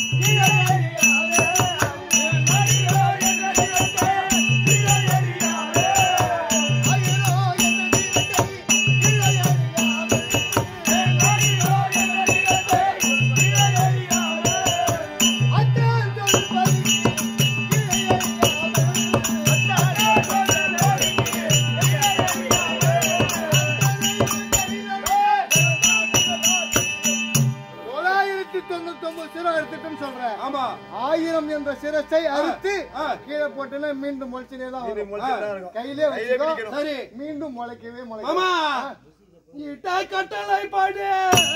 தொள்ளாயிரத்தி தொண்ணூத்தி ஒன்பது சிரம் எடுத்துட்டுன்னு சொல்றேன் ஆமா ஆயிரம் என்ற சிரத்தை அறுத்து ஆ. கீழே போட்டுன்னா மீண்டும் முளைச்சினே தான் வரும். ஆ, கையிலே வச்சுக்கோ சரி மீண்டும் முளைக்கவே மாமா முளைக்கும் இட்ட கட்டளை பாடு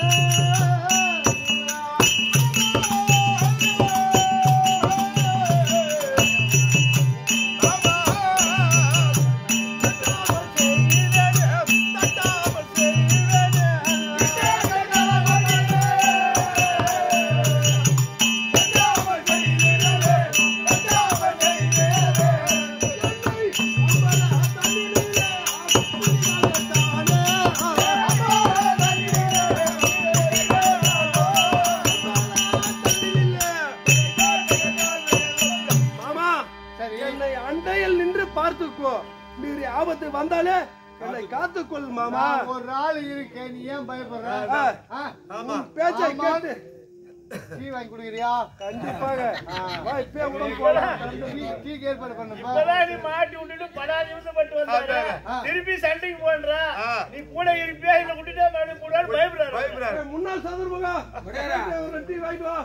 மாமா சரி. என்னை அண்டையில் நின்று பார்த்துக்கோ மீறி ஆபத்து வந்தாலே என்னை காத்துக்கொள் மாமா நான் ஒரு ஆள் இருக்கேன் நீ ஏன் பயப்படுற ஆ. ஆ? உன் பேச்சை ஆமா. கேட்டு டீ வாங்கி கொடுக்குறியா கண்டிப்பாக வா இப்பயே உடம்பு போலாம் டீ டீக்கு ஏற்பாடு பண்ணுப்பா இப்பதான் நீ மாட்டி விட்டுட்டு படா நிமிஷப்பட்டு வந்தாரு ஆ. திருப்பி சண்டைக்கு போன்ற நீ கூட இருப்பியா இல்ல விட்டுட்டே மறுபடியும் கூட பயப்படுறாரு ஏய், முன்னாள் சதுர்முகா ஒரு ரெட்டி வாங்கிட்டு வா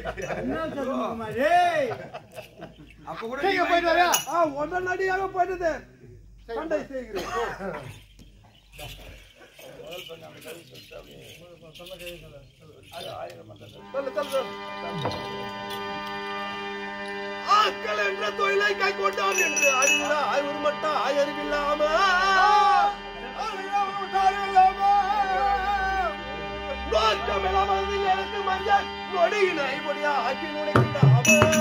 அப்ப கூட சீக்கிரம் போயிட்டு வரியா ஆ உடனடியாக போயிட்டது சண்டை செய்கிறேன் சொல்லு, சொல்லு, சொல்லு. ஆக்கள் என்ற தொழிலை கை கொண்டான் என்று அறிவுரா அறிவுறு மட்டும் அறிவில்லாம நோக்கம் இல்லாமல் எனக்கு மஞ்சள் நொடியின் ஐபடியா ஆக்கி நுழைக்கின்றாம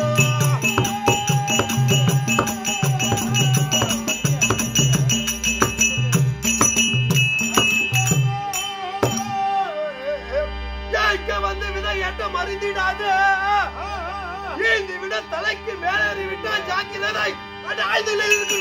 கேட்க வந்து விதை எட்ட மறிந்திடாது ஏந்தி விட தலைக்கு மேலேறி விட்டா ஜாக்கிரதை அது ஆயுதத்தில் இருக்கு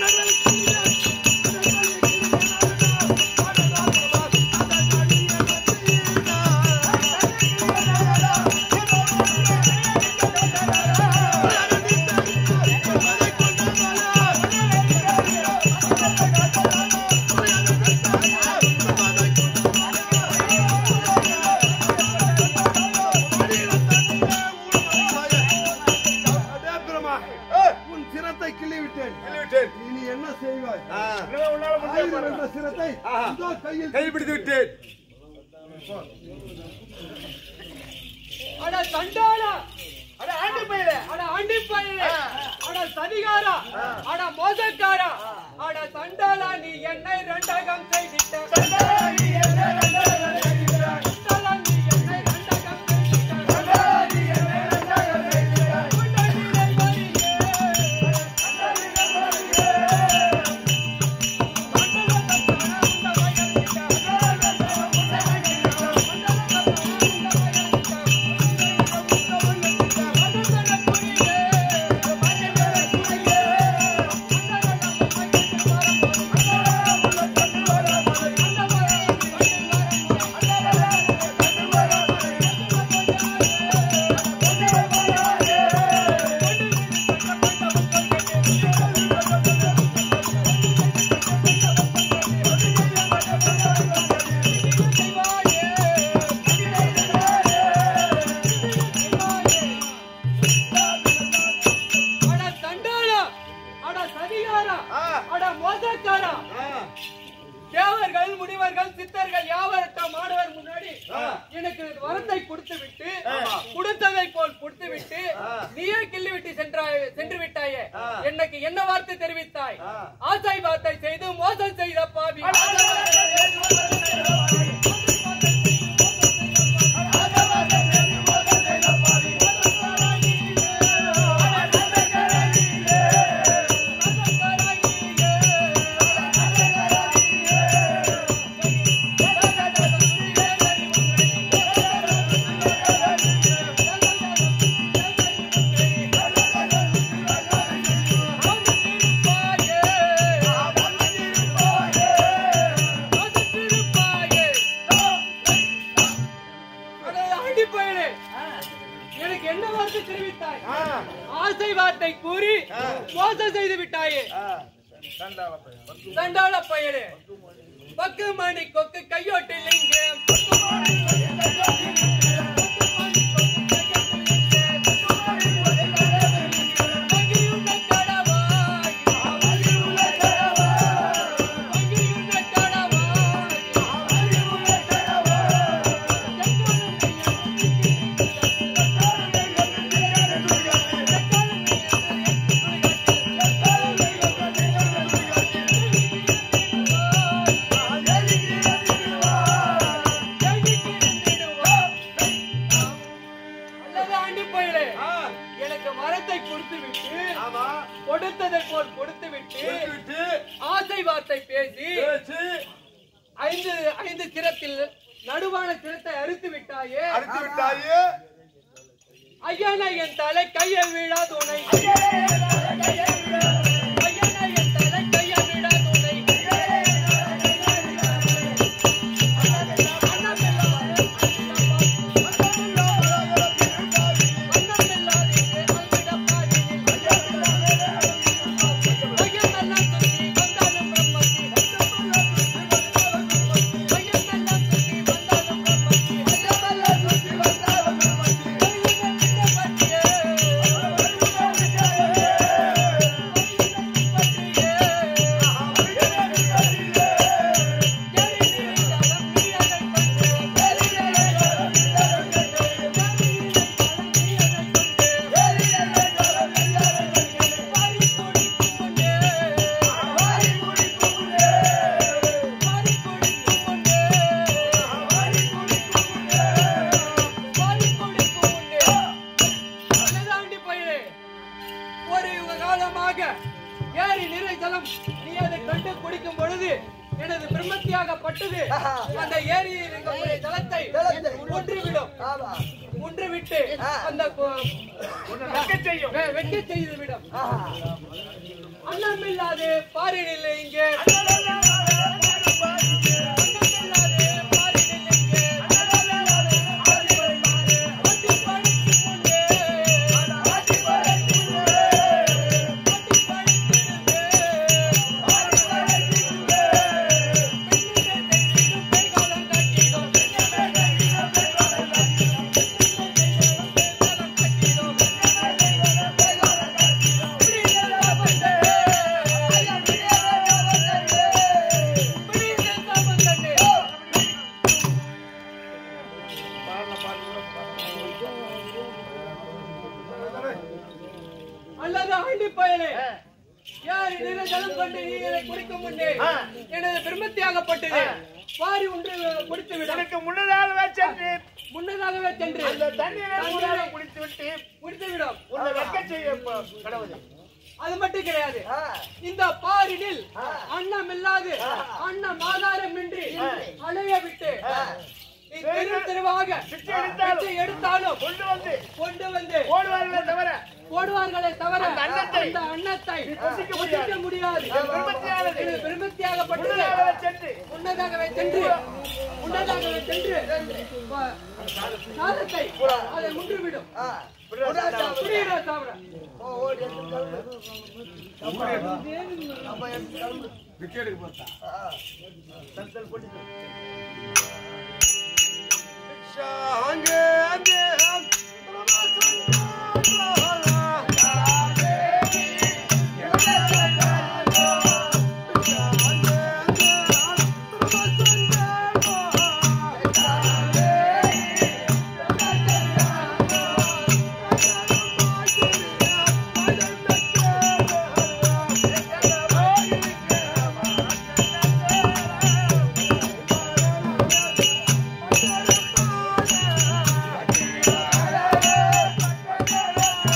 இல்லைன்னா உன்னால முடியாது ஆயிரம் என்ற சிரத்தை இதோ கையில் கைப்பிடித்து விட்டேன் அட சண்டாளா அட ஆண்டி பையலே அட ஆண்டி பையலே அட சதிகாரா அட மோசக்காரா அட சண்டாளா நீ என்னை ரெண்டகம் செய்திட்ட சண்டாளா நீ என்னை ரெண்டகம் செய்திட்ட சண்டாளா நீ என்னை ரெண்டகம் செய்திட்ட சண்டாளா நீ என்னை ரெண்டகம் செய்திட்ட குண்டலிலே வரியே குண்டலிலே வரியே அட தண்டாளா அட சதிகாரா அட மோசக்காரா தேவர்கள் முனிவர்கள் சித்தர்கள் யாவரட்ட மாணவர் முன்னாடி எனக்கு வரத்தை கொடுத்து விட்டு கொடுத்ததை போல் கொடுத்து விட்டு நீயே கிள்ளி விட்டு சென்றாய் சென்று விட்டாயே எனக்கு என்ன வார்த்தை தெரிவித்தாய் ஆசை வார்த்தை செய்து மோசம் செய்த பாவி ஆண்டி பயலே எனக்கு என்ன வார்த்தை தெரிவித்தாய் ஆசை வார்த்தை கூறி மோசம் செய்து விட்டாயே தண்டாள பயலே பக்கு மணி கொக்கு கையோட்டில் இங்கே அல்லது ஆண்டி பயலே எனக்கு மரத்தை கொடுத்து விட்டு கொடுத்ததை போல் கொடுத்து விட்டு ஆசை வார்த்தை பேசி ஐந்து ஐந்து திறத்தில் நடுவான திறத்தை அறுத்து விட்டாயே அறுத்து விட்டாயே ஐயனா என் தலை கையை விழாது உனை ஐயனா என் தலை கையை விழாது உனை அன்னதாண்டி பயலே, ஒரு யுக காலமாக ஏரி நிறை ஜலம் நீ அதை கண்டு குடிக்கும் பொழுது எனது பிரம்மத்தியாகப்பட்டது அந்த ஏரியில் இருக்கக்கூடிய ஜலத்தை ஒன்றிவிடும் ஒன்றுவிட்டு அந்த வெக்க செய்யும் வெக்க செய்து விடும் அன்னமில்லாது பாரினில் இங்கே அன்னமில்லாது பாரினில் இங்கே ஆட்டி படைக்கும் முன்னே ஆட்டி படைக்கும் முன்னே ஆட்டி படைக்கும் முன்னே பெண்ணிலே தெய்வீகம் பெய்காலம் காட்டிடும் பெண்ணிலே தெய்வீகம் பெய்காலம் காட்டிடும் பெய்காலம் காட்டிடும் பெய்காலம் காட்டிடும் விடியல வந்தே ஐயா விடியல எனது பிரம்மத்தியாகப்பட்டது பாரி ஒன்று குடித்து விடும் எனக்கு முன்னதாகவே சென்று முன்னதாகவே சென்று அந்த தண்ணீரை முழுதாக குடித்து விட்டு குடித்து விடும் உன்னை வெக்க செய்ய ப- கடவுளே அது மட்டும் கிடையாது இந்த பாரினில் அன்னம் இல்லாது அன்னம் ஆதாரமின்றி அலைய விட்டு நீ தெரு தெருவாக பிச்சை எடுத்தாலும் பிச்சை எடுத்தாலும் கொண்டு வந்து கொண்டு வந்து ஓடுவார்களே தவிர போடுவார்களே தவிர அந்த அன்னத்தை அந்த அன்னத்தை புசிக்க புசிக்க முடியாது பிரம்மத்தியானது. இது பிரம்மத்தியாகப்பட்டது முன்னதாகவே சென்று முன்னதாகவே சென்று முன்னதாகவே சென்று ப- சாதத்தை அதை முன்றுவிடும் புரியுதா சாப்பிட ஆ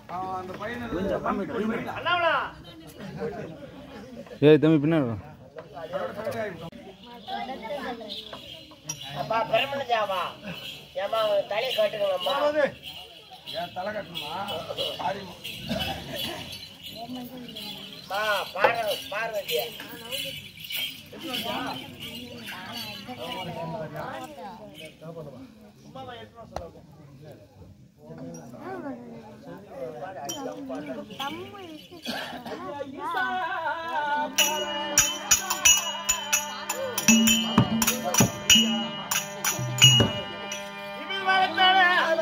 அண்ணாவளா ஏய் தம்பி பின்னாடி வா. அப்பா பெருமனஜாவா ஏமா தலை கட்டுங்களம்மா மா பாரு பார்வதி இவள் வளர்த்தாளே.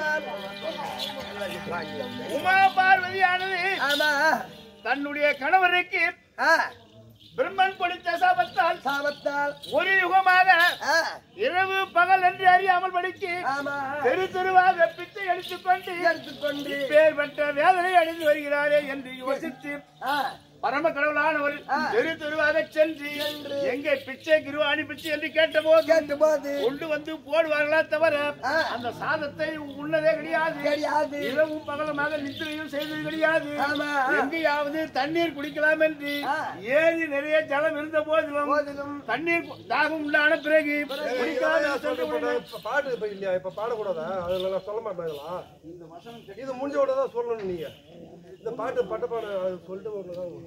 உமா பார்வதியானது ஆமா தன்னுடைய கணவருக்கு ஆ, பிரம்மன் கொடுத்த சாபத்தால் சாபத்தால் ஒரு யுகமாக ஆ, இரவு பகல் என்று அறியாமல் படிக்கு ஆமா தெரு தெருவாக பிச்சை எடுத்துக் கொண்டு எடுத்துக்கொண்டு பேர்பட்ட வேதனை அடைந்து வருகிறாரே என்று யோசித்து ஆ, பரம கடவுளானவர் ஆ. தெரு தெருவாக சென்று எங்கே பிச்சை கிருவாணி பிச்சை என்று கேட்டபோது கேட்டபோது கொண்டு வந்து போடுவார்களா தவிர ஆ. அந்த சாதத்தை உண்ணதே கிடையாது கிடையாது. இரவும் பகலமாக நித்திரையும் செய்தது கிடையாது ஆமா. எங்கேயாவது தண்ணீர் குடிக்கலாம் என்று ஆ. ஏரி நிறைய ஜலம் இருந்த போதிலும் போதிலும் தண்ணீர் தாகம் உண்டான பிறகு குடிக்காத சென்று விடுங்கள். இப்ப பாட்டு இப்ப இல்லையா இப்ப பாடக்கூடாதா அதுல நான் சொல்ல மாட்டாங்களா இது முடிஞ்ச உடனே தான் சொல்லணும் நீங்க இந்த பாட்டு பட்ட பாடு அது சொல்லிட்டு ஒண்ணுதான் வரும்.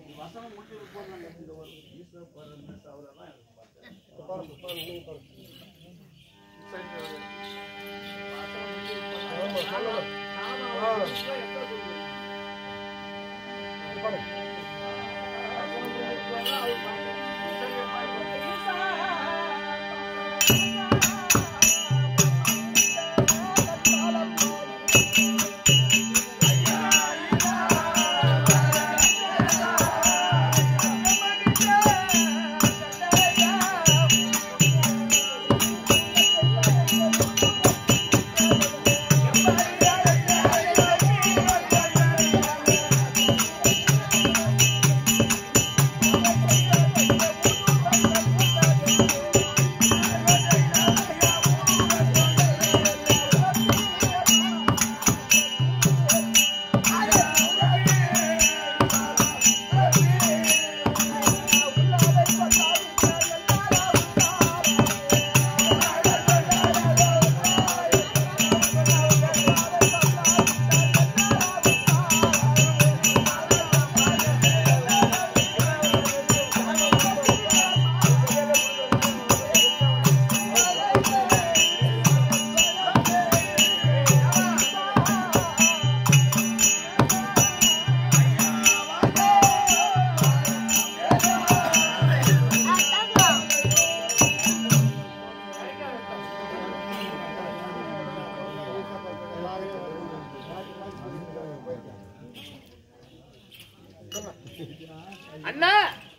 பாடு, பாடு, நீங்க பாடு. ஆமா, சொல்லணும். ஆ. பாடு. அண்ணா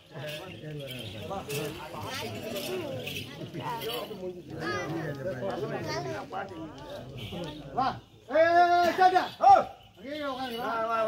வா ஏய், ஏய், ஏய், சாப்பிட்டா. அங்கேயே உட்காருங்க, வா.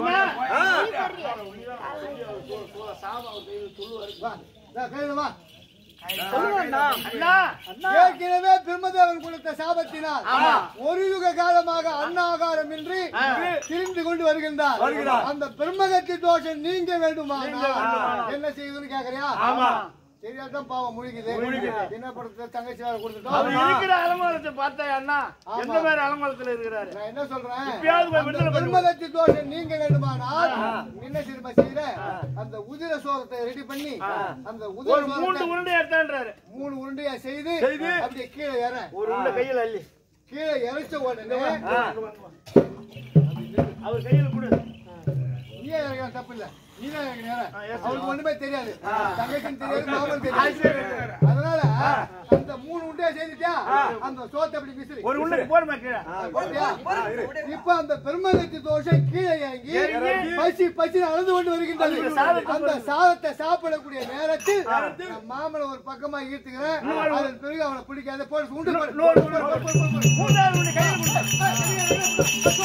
வா, இந்தா, கையில வா. அண்ணா ஏற்கனவே பிரம்மதேவன் கொடுத்த சாபத்தினால் ஒரு யுக காலமாக அன்னாகாரமின்றி திரிந்து கொண்டு வருகின்றார் அந்த பிரம்மகத்தி தோஷம் நீங்க வேண்டுமா என்ன செய்யுதுன்னு கேக்குறியா சரியாதான் பாவம் முழுகுது என்ன படத்துல தங்கச்சி வேற அவர் கொடுத்துட்டோம் இருக்கிற அலங்கோலத்தை பார்த்தா அண்ணா எந்த மாதிரி அலங்கோலத்துல இருக்கிறாரு நான் என்ன சொல்றேன் எப்பயாவது போய் விடுதலை அந்த பண்ணுவோம். பிரம்மகத்தி தோஷம் நீங்க வேண்டுமானால் என்ன சிறும செய்யற அந்த உதிர சோகத்தை ரெடி பண்ணி அந்த உதிர ஒரு மூன்று சோகத்தை உருண்டை எடுத்தான்றாரு மூணு உருண்டையா செய்து அப்படியே கீழே ஏற ஒரு உருண்டை கையில் அள்ளி கீழே இறைச்ச உடனே அவர் கையில் கொடு நீயே இறக்கலாம் தப்பு இல்ல நீதான் இறங்கின அவருக்கு ஒண்ணுமே தெரியாது தங்கச்சின்னு தெரியாது மாமன் தெரியாது அதனால அந்த மூணு உண்டையா செய்துட்டா அந்த சோத்தை அப்படி விசிறி ஒரு உருண்டை போடுமா கீழே போட்டியா? இப்ப அந்த பெருமகத்தி தோஷம் கீழே இறங்கி பசி பசி அழுது கொண்டு வருகின்றது அந்த சாதத்தை சாப்பிடக்கூடிய நேரத்தில் நான் மாமனை ஒரு பக்கமா ஈர்த்துக்கிறேன் அதன் பிறகு அவனை பிடிக்காத போட்டு உண்டு போடு. நூறு உருண்டை போடு. மூன்றாவது உருண்டை கையில் கொடு.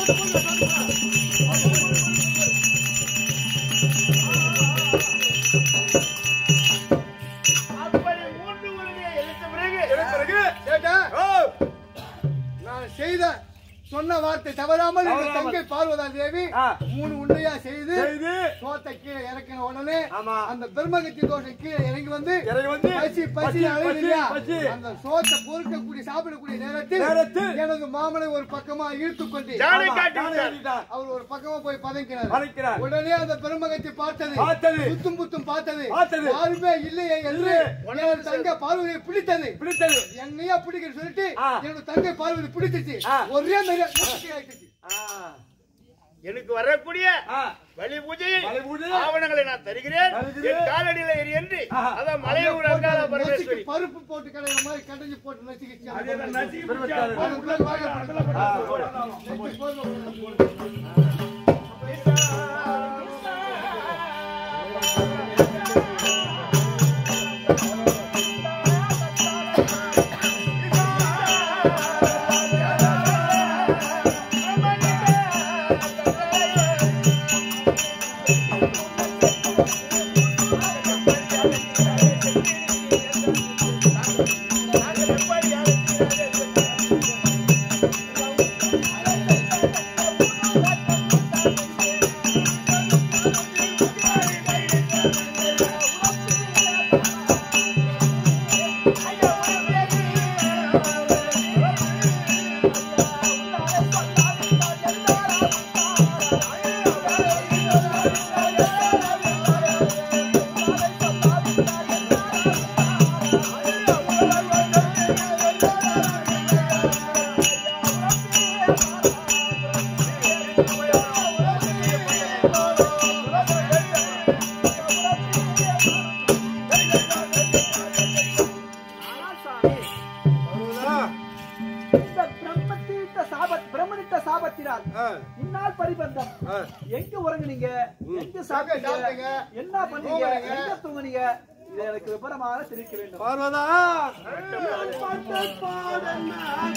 அப்படி மூன்று உருண்டையை எடுத்த பிறகு கேட்டா? நான் செய்த சொன்ன வார்த்தை வார்த்தை தவறாமல் எங்க தவறாமல். தங்கை பார்வதா தேவி ஆ. மூணு உண்டையா செய்து செய்து சோத்தை கீழே இறக்கின உடனே ஆமா. அந்த பிரம்மகத்தி தோஷம் கீழே இறங்கி வந்து இறங்கி வந்து பசி பசி பசி, அலையுது பசி, இல்லையா? பசி. அந்த சோத்தை பொறுக்கக்கூடிய சாப்பிடக்கூடிய நேரத்தில் நேரத்தில் எனது மாமனை ஒரு பக்கமா இழுத்துக் கொண்டு ஜானை காட்டி விட்டார். அவர் ஒரு பக்கமா போய் பதங்கினார் பதைக்கிறார். உடனே அந்த பெருமகத்தை பார்த்தது பார்த்தது. புத்தும் புத்தும் பார்த்தது பார்த்தது. யாருமே இல்லையே என்று எனது தங்க பார்வதியை பிடித்தது பிடித்தது என்னையா பிடிக்க சொல்லிட்டு ஆ. என்னோட தங்கை பார்வதி பிடிச்சிச்சு ஆ. ஒரே மாதிரி ஆயிடுச்சு ஆ. எனக்கு வரக்கூடிய ஆ. வழி பூஜையில் வழி பூஜையில் ஆவணங்களை நான் தருகிறேன் தருகிறேன். என் காலடியில எரி என்று ஆஹா. அதான் மலையூர் அங்காள பரமேஸ்வரி நசுக்கி பருப்பு போட்டு கடையிற மாதிரி கடைஞ்சி போட்டு நசுக்கிச்சு அது என்ன நசுக்கி பிடிச்சாரு. அது உள்ள வாயை போட்டு. ஆ, போடு. நசுக்கி போடு. பார்வதா, இந்த பிரம்மத்திட்ட சாப பிரம்மனிட்ட சாபத்தினால் ஆ, இந்நாள் பரிபந்தம் ஆ. எங்க உறங்குனீங்க எங்க சாப்பிட்டீங்க சாப்பிட்டீங்க? என்ன பண்ணீங்க எங்க தூங்குனீங்க இதை எனக்கு விவரமாக தெரிவிக்க வேண்டும் பார்வதா நான் பட்ட பாடென்ன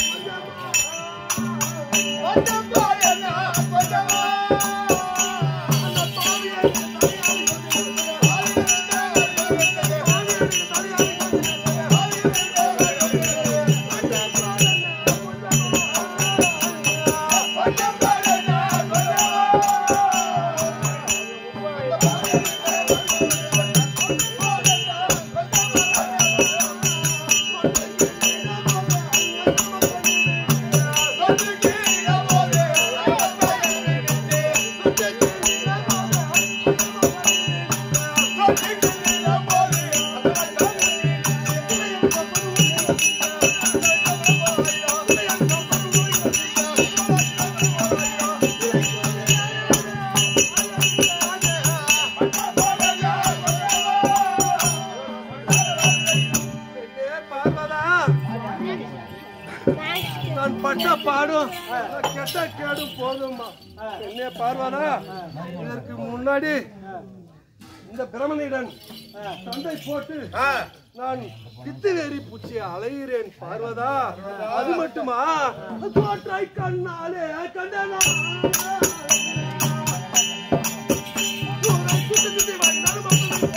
என்னே பார்வதா நான் பட்ட பாடும் கெட்ட கேடும் போதும்மா என்னே பார்வதா இதற்கு முன்னாடி இந்த பிரமணிடன் சண்டை போட்டு நான் பித்து வேறி பூச்சி அலைகிறேன் பார்வதா அது மட்டுமா தோற்றை கண்ணாலே கண்டனா சுத்தி சுத்தி வந்தாலும்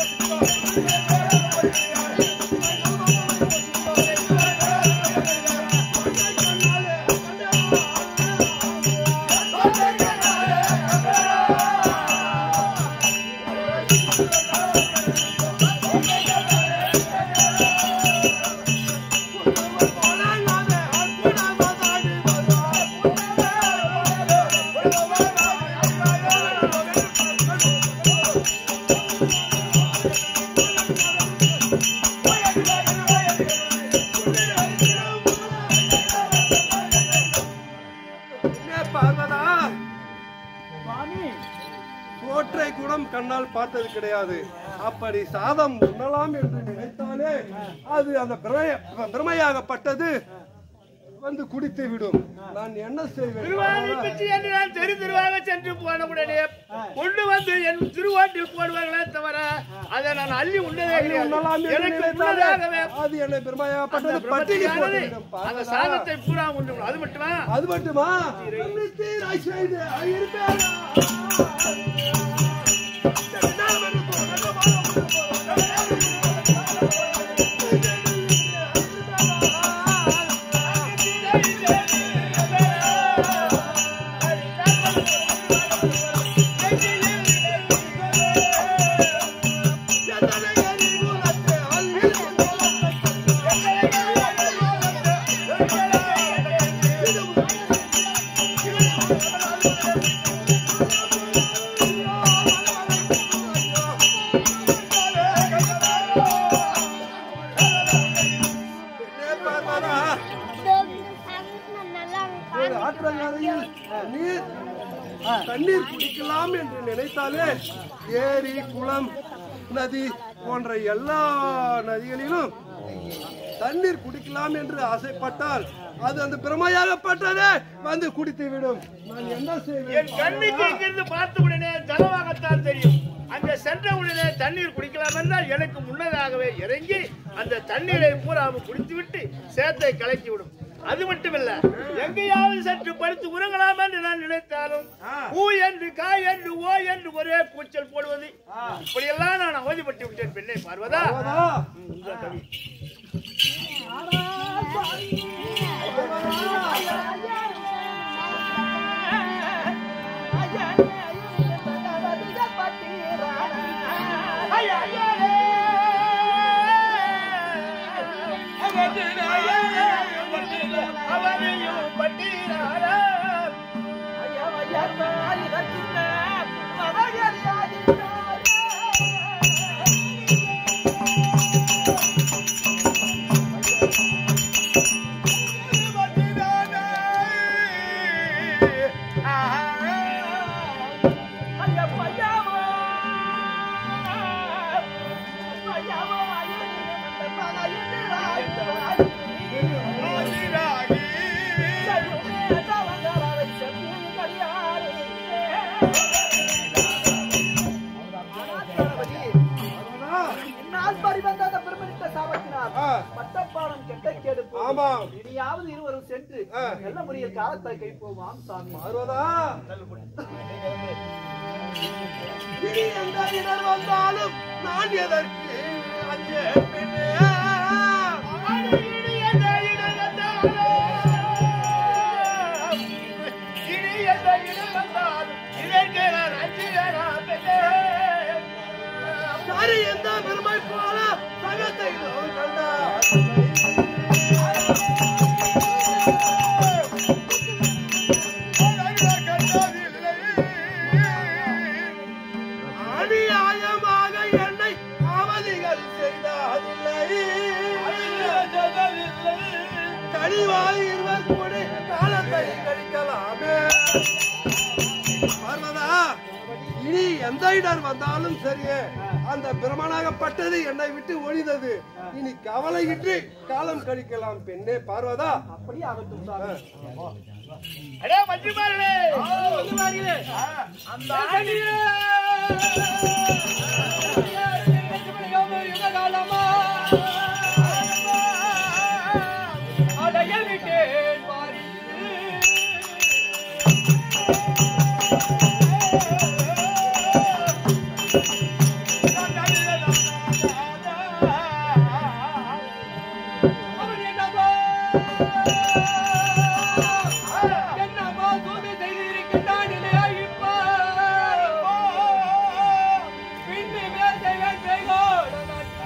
என்னே பார்வதா சுவாமி தோற்றை குணம் கண்ணால் பார்த்தது கிடையாது அப்படி சாதம் உண்ணலாம் என்று நினைத்தாலே அது அந்த பிரமய- பிரமையாகப்பட்டது வந்து குடித்து விடும் நான் என்ன செய்வேன் திருவாரூர் பிச்சு என்று நான் தெரு தெருவாக சென்று போனவுடனே கொண்டு வந்து என் திருவாட்டில் போடுவார்களே தவிர அதை நான் அள்ளி உண்டதே அது கிடையாது. உண்ணலாம் என்று எனக்கு நினைத்தாலே முன்னதாகவே அது என்னை அந்த பிரமையாகப்பட்டது பட்டினி பிரம்மத்தியானது போட்டுவிடும் அந்த பார்வதா. சாதத்தை பூரா உண்டு அது மட்டுமா அது மட்டுமா தீராய் செய்து இருப்பேனா பெண்ணே பார்வதா ஒரு ஆற்றங்கரையில் நீர் தண்ணீர் குடிக்கலாம் என்று நினைத்தாலே ஏரி குளம் நதி போன்ற எல்லா நதிகளிலும் தண்ணீர் குடிக்கலாம் என்று ஆசைப்பட்டால் அது அந்த பிரமையாகப்பட்டதே வந்து குடித்து விடும் நான் என்ன செய்வேன் என் கண்ணுக்கு இங்கிருந்து பார்த்த உடனே ஜலமாகத்தான் தெரியும் அங்க சென்ற உடனே தண்ணீர் குடிக்கலாம் என்றால் எனக்கு முன்னதாகவே இறங்கி அந்த தண்ணீரை பூரா குடித்து விட்டு சேத்தை கலக்கி விடும் அது மட்டுமல்ல எங்கேயாவது சற்று படுத்து உறங்கலாம் என்று நான் நினைத்தாலும் பூ என்று காய் என்று ஓ என்று ஒரே கூச்சல் போடுவது இப்படியெல்லாம் நான் அவதிப்பட்டு விட்டேன் பெண்ணை பார்வதா பார்வதா, இந்த கவி. அவனையும் பட்டீராரா என்னால் பறிவந்த அந்த பெருமனித்த சாபத்தினால் ஆ, பட்டப்பாடம் கெட்ட கேடு போகும். ஆமாம் இனியாவது இருவரும் சென்று ஆ. நல்ல முறையில் காலத்தை கை போவாம் சாமி பார்வதா இனி எந்த இடர் வந்தாலும் நான் எதற்கு அஞ்சேன் பெண்ணே சரி எந்த பெருமை போல சகத்தை கண்டார் அநியாயமாக என்னை அவதிகள் செய்ததில்லை கனிவாய் இருவர் கூட காலத்தை கழிக்கலாமே பார்வதா இனி எந்த இடர் வந்தாலும் சரியே அந்த பிரமனாகப்பட்டது என்னை விட்டு ஒழிந்தது இனி கவலையின்றி காலம் கழிக்கலாம் பெண்ணே பார்வதா அப்படியே ஆகட்டும் சாமி அடே மஞ்சுமார்களே அந்த ஆண்டியே யுககாலமா அடைய விட்டேன் பாரி அவன் என்னவோ என்னவோ தூது செய்திருக்கின்றான் இல்லையா இப்போ பின்பு மேசை வேட்டைகோடு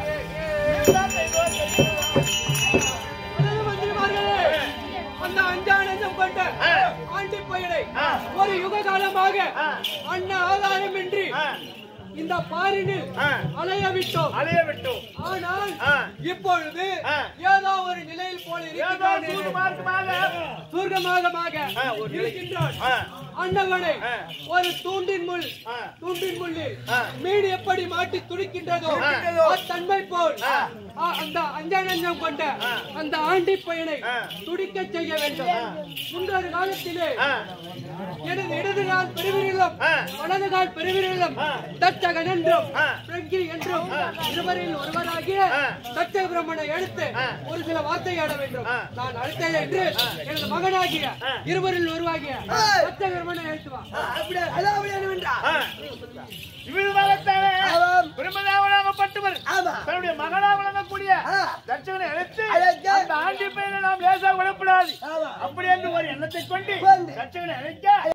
அந்த அஞ்சானந்தம் கொண்ட ஆண்டி பயனை ஒரு யுக காலமாக அண்ணா ஆதாரமின்றி இந்த பாரினில் அலைய விட்டோம் அலைய விட்டோம் ஆனால் ஆ. இப்பொழுது ஆ. ஏதோ ஒரு நிலையில் போல ஏதோ இருக்கிறான் என்று சூதுமார்க்கமாக சுர்க்கமாகமாக ஆ, ஒரு நிலை. இருக்கின்றான் ஆ. அண்ணவனை ஆ. ஒரு தூண்டின் முள் ஆ. தூண்டின் முள்ளில் ஆ. மீன் எப்படி மாட்டி துடிக்கின்றதோ துடிக்கின்றதோ. தன்மை போல் ஆ. ஆ, அந்த அஞ்சானஞ்சம் கொண்ட அந்த ஆண்டி பையனை ஆ. துடிக்க செய்ய வேண்டும் முன்னொரு காலத்திலே ஆ. எனது இடது கால் பெருவிரலும் ஆ. வலது கால் பெருவிரலும் ஆ. தச்சகன் என்றும் ஆ. பிரங்கி என்றும் இருவரில் ஒருவராகிய ஆ. தச்ச பிரம்மனை எடுத்து ஆ. ஒரு சில வார்த்தை ஆட வேண்டும் ஆ. நான் அடுத்தது என்று எனது மகனாகிய ஆ. இருவரில் ஒருவாகிய தச்ச பிரம்மனை எழுத்து வா ஆ. இவ்விதமாகத்தானே பிரம்மதாவனாகப்பட்டவர் தன்னுடைய மகனாக வழங்கக்கூடிய தட்சகனை அழைத்து அந்த ஆண்டி பெயரை நாம் லேசாக விடப்படாது அப்படி என்று ஒரு எண்ணத்தை கொண்டு தட்சகனை அழைக்க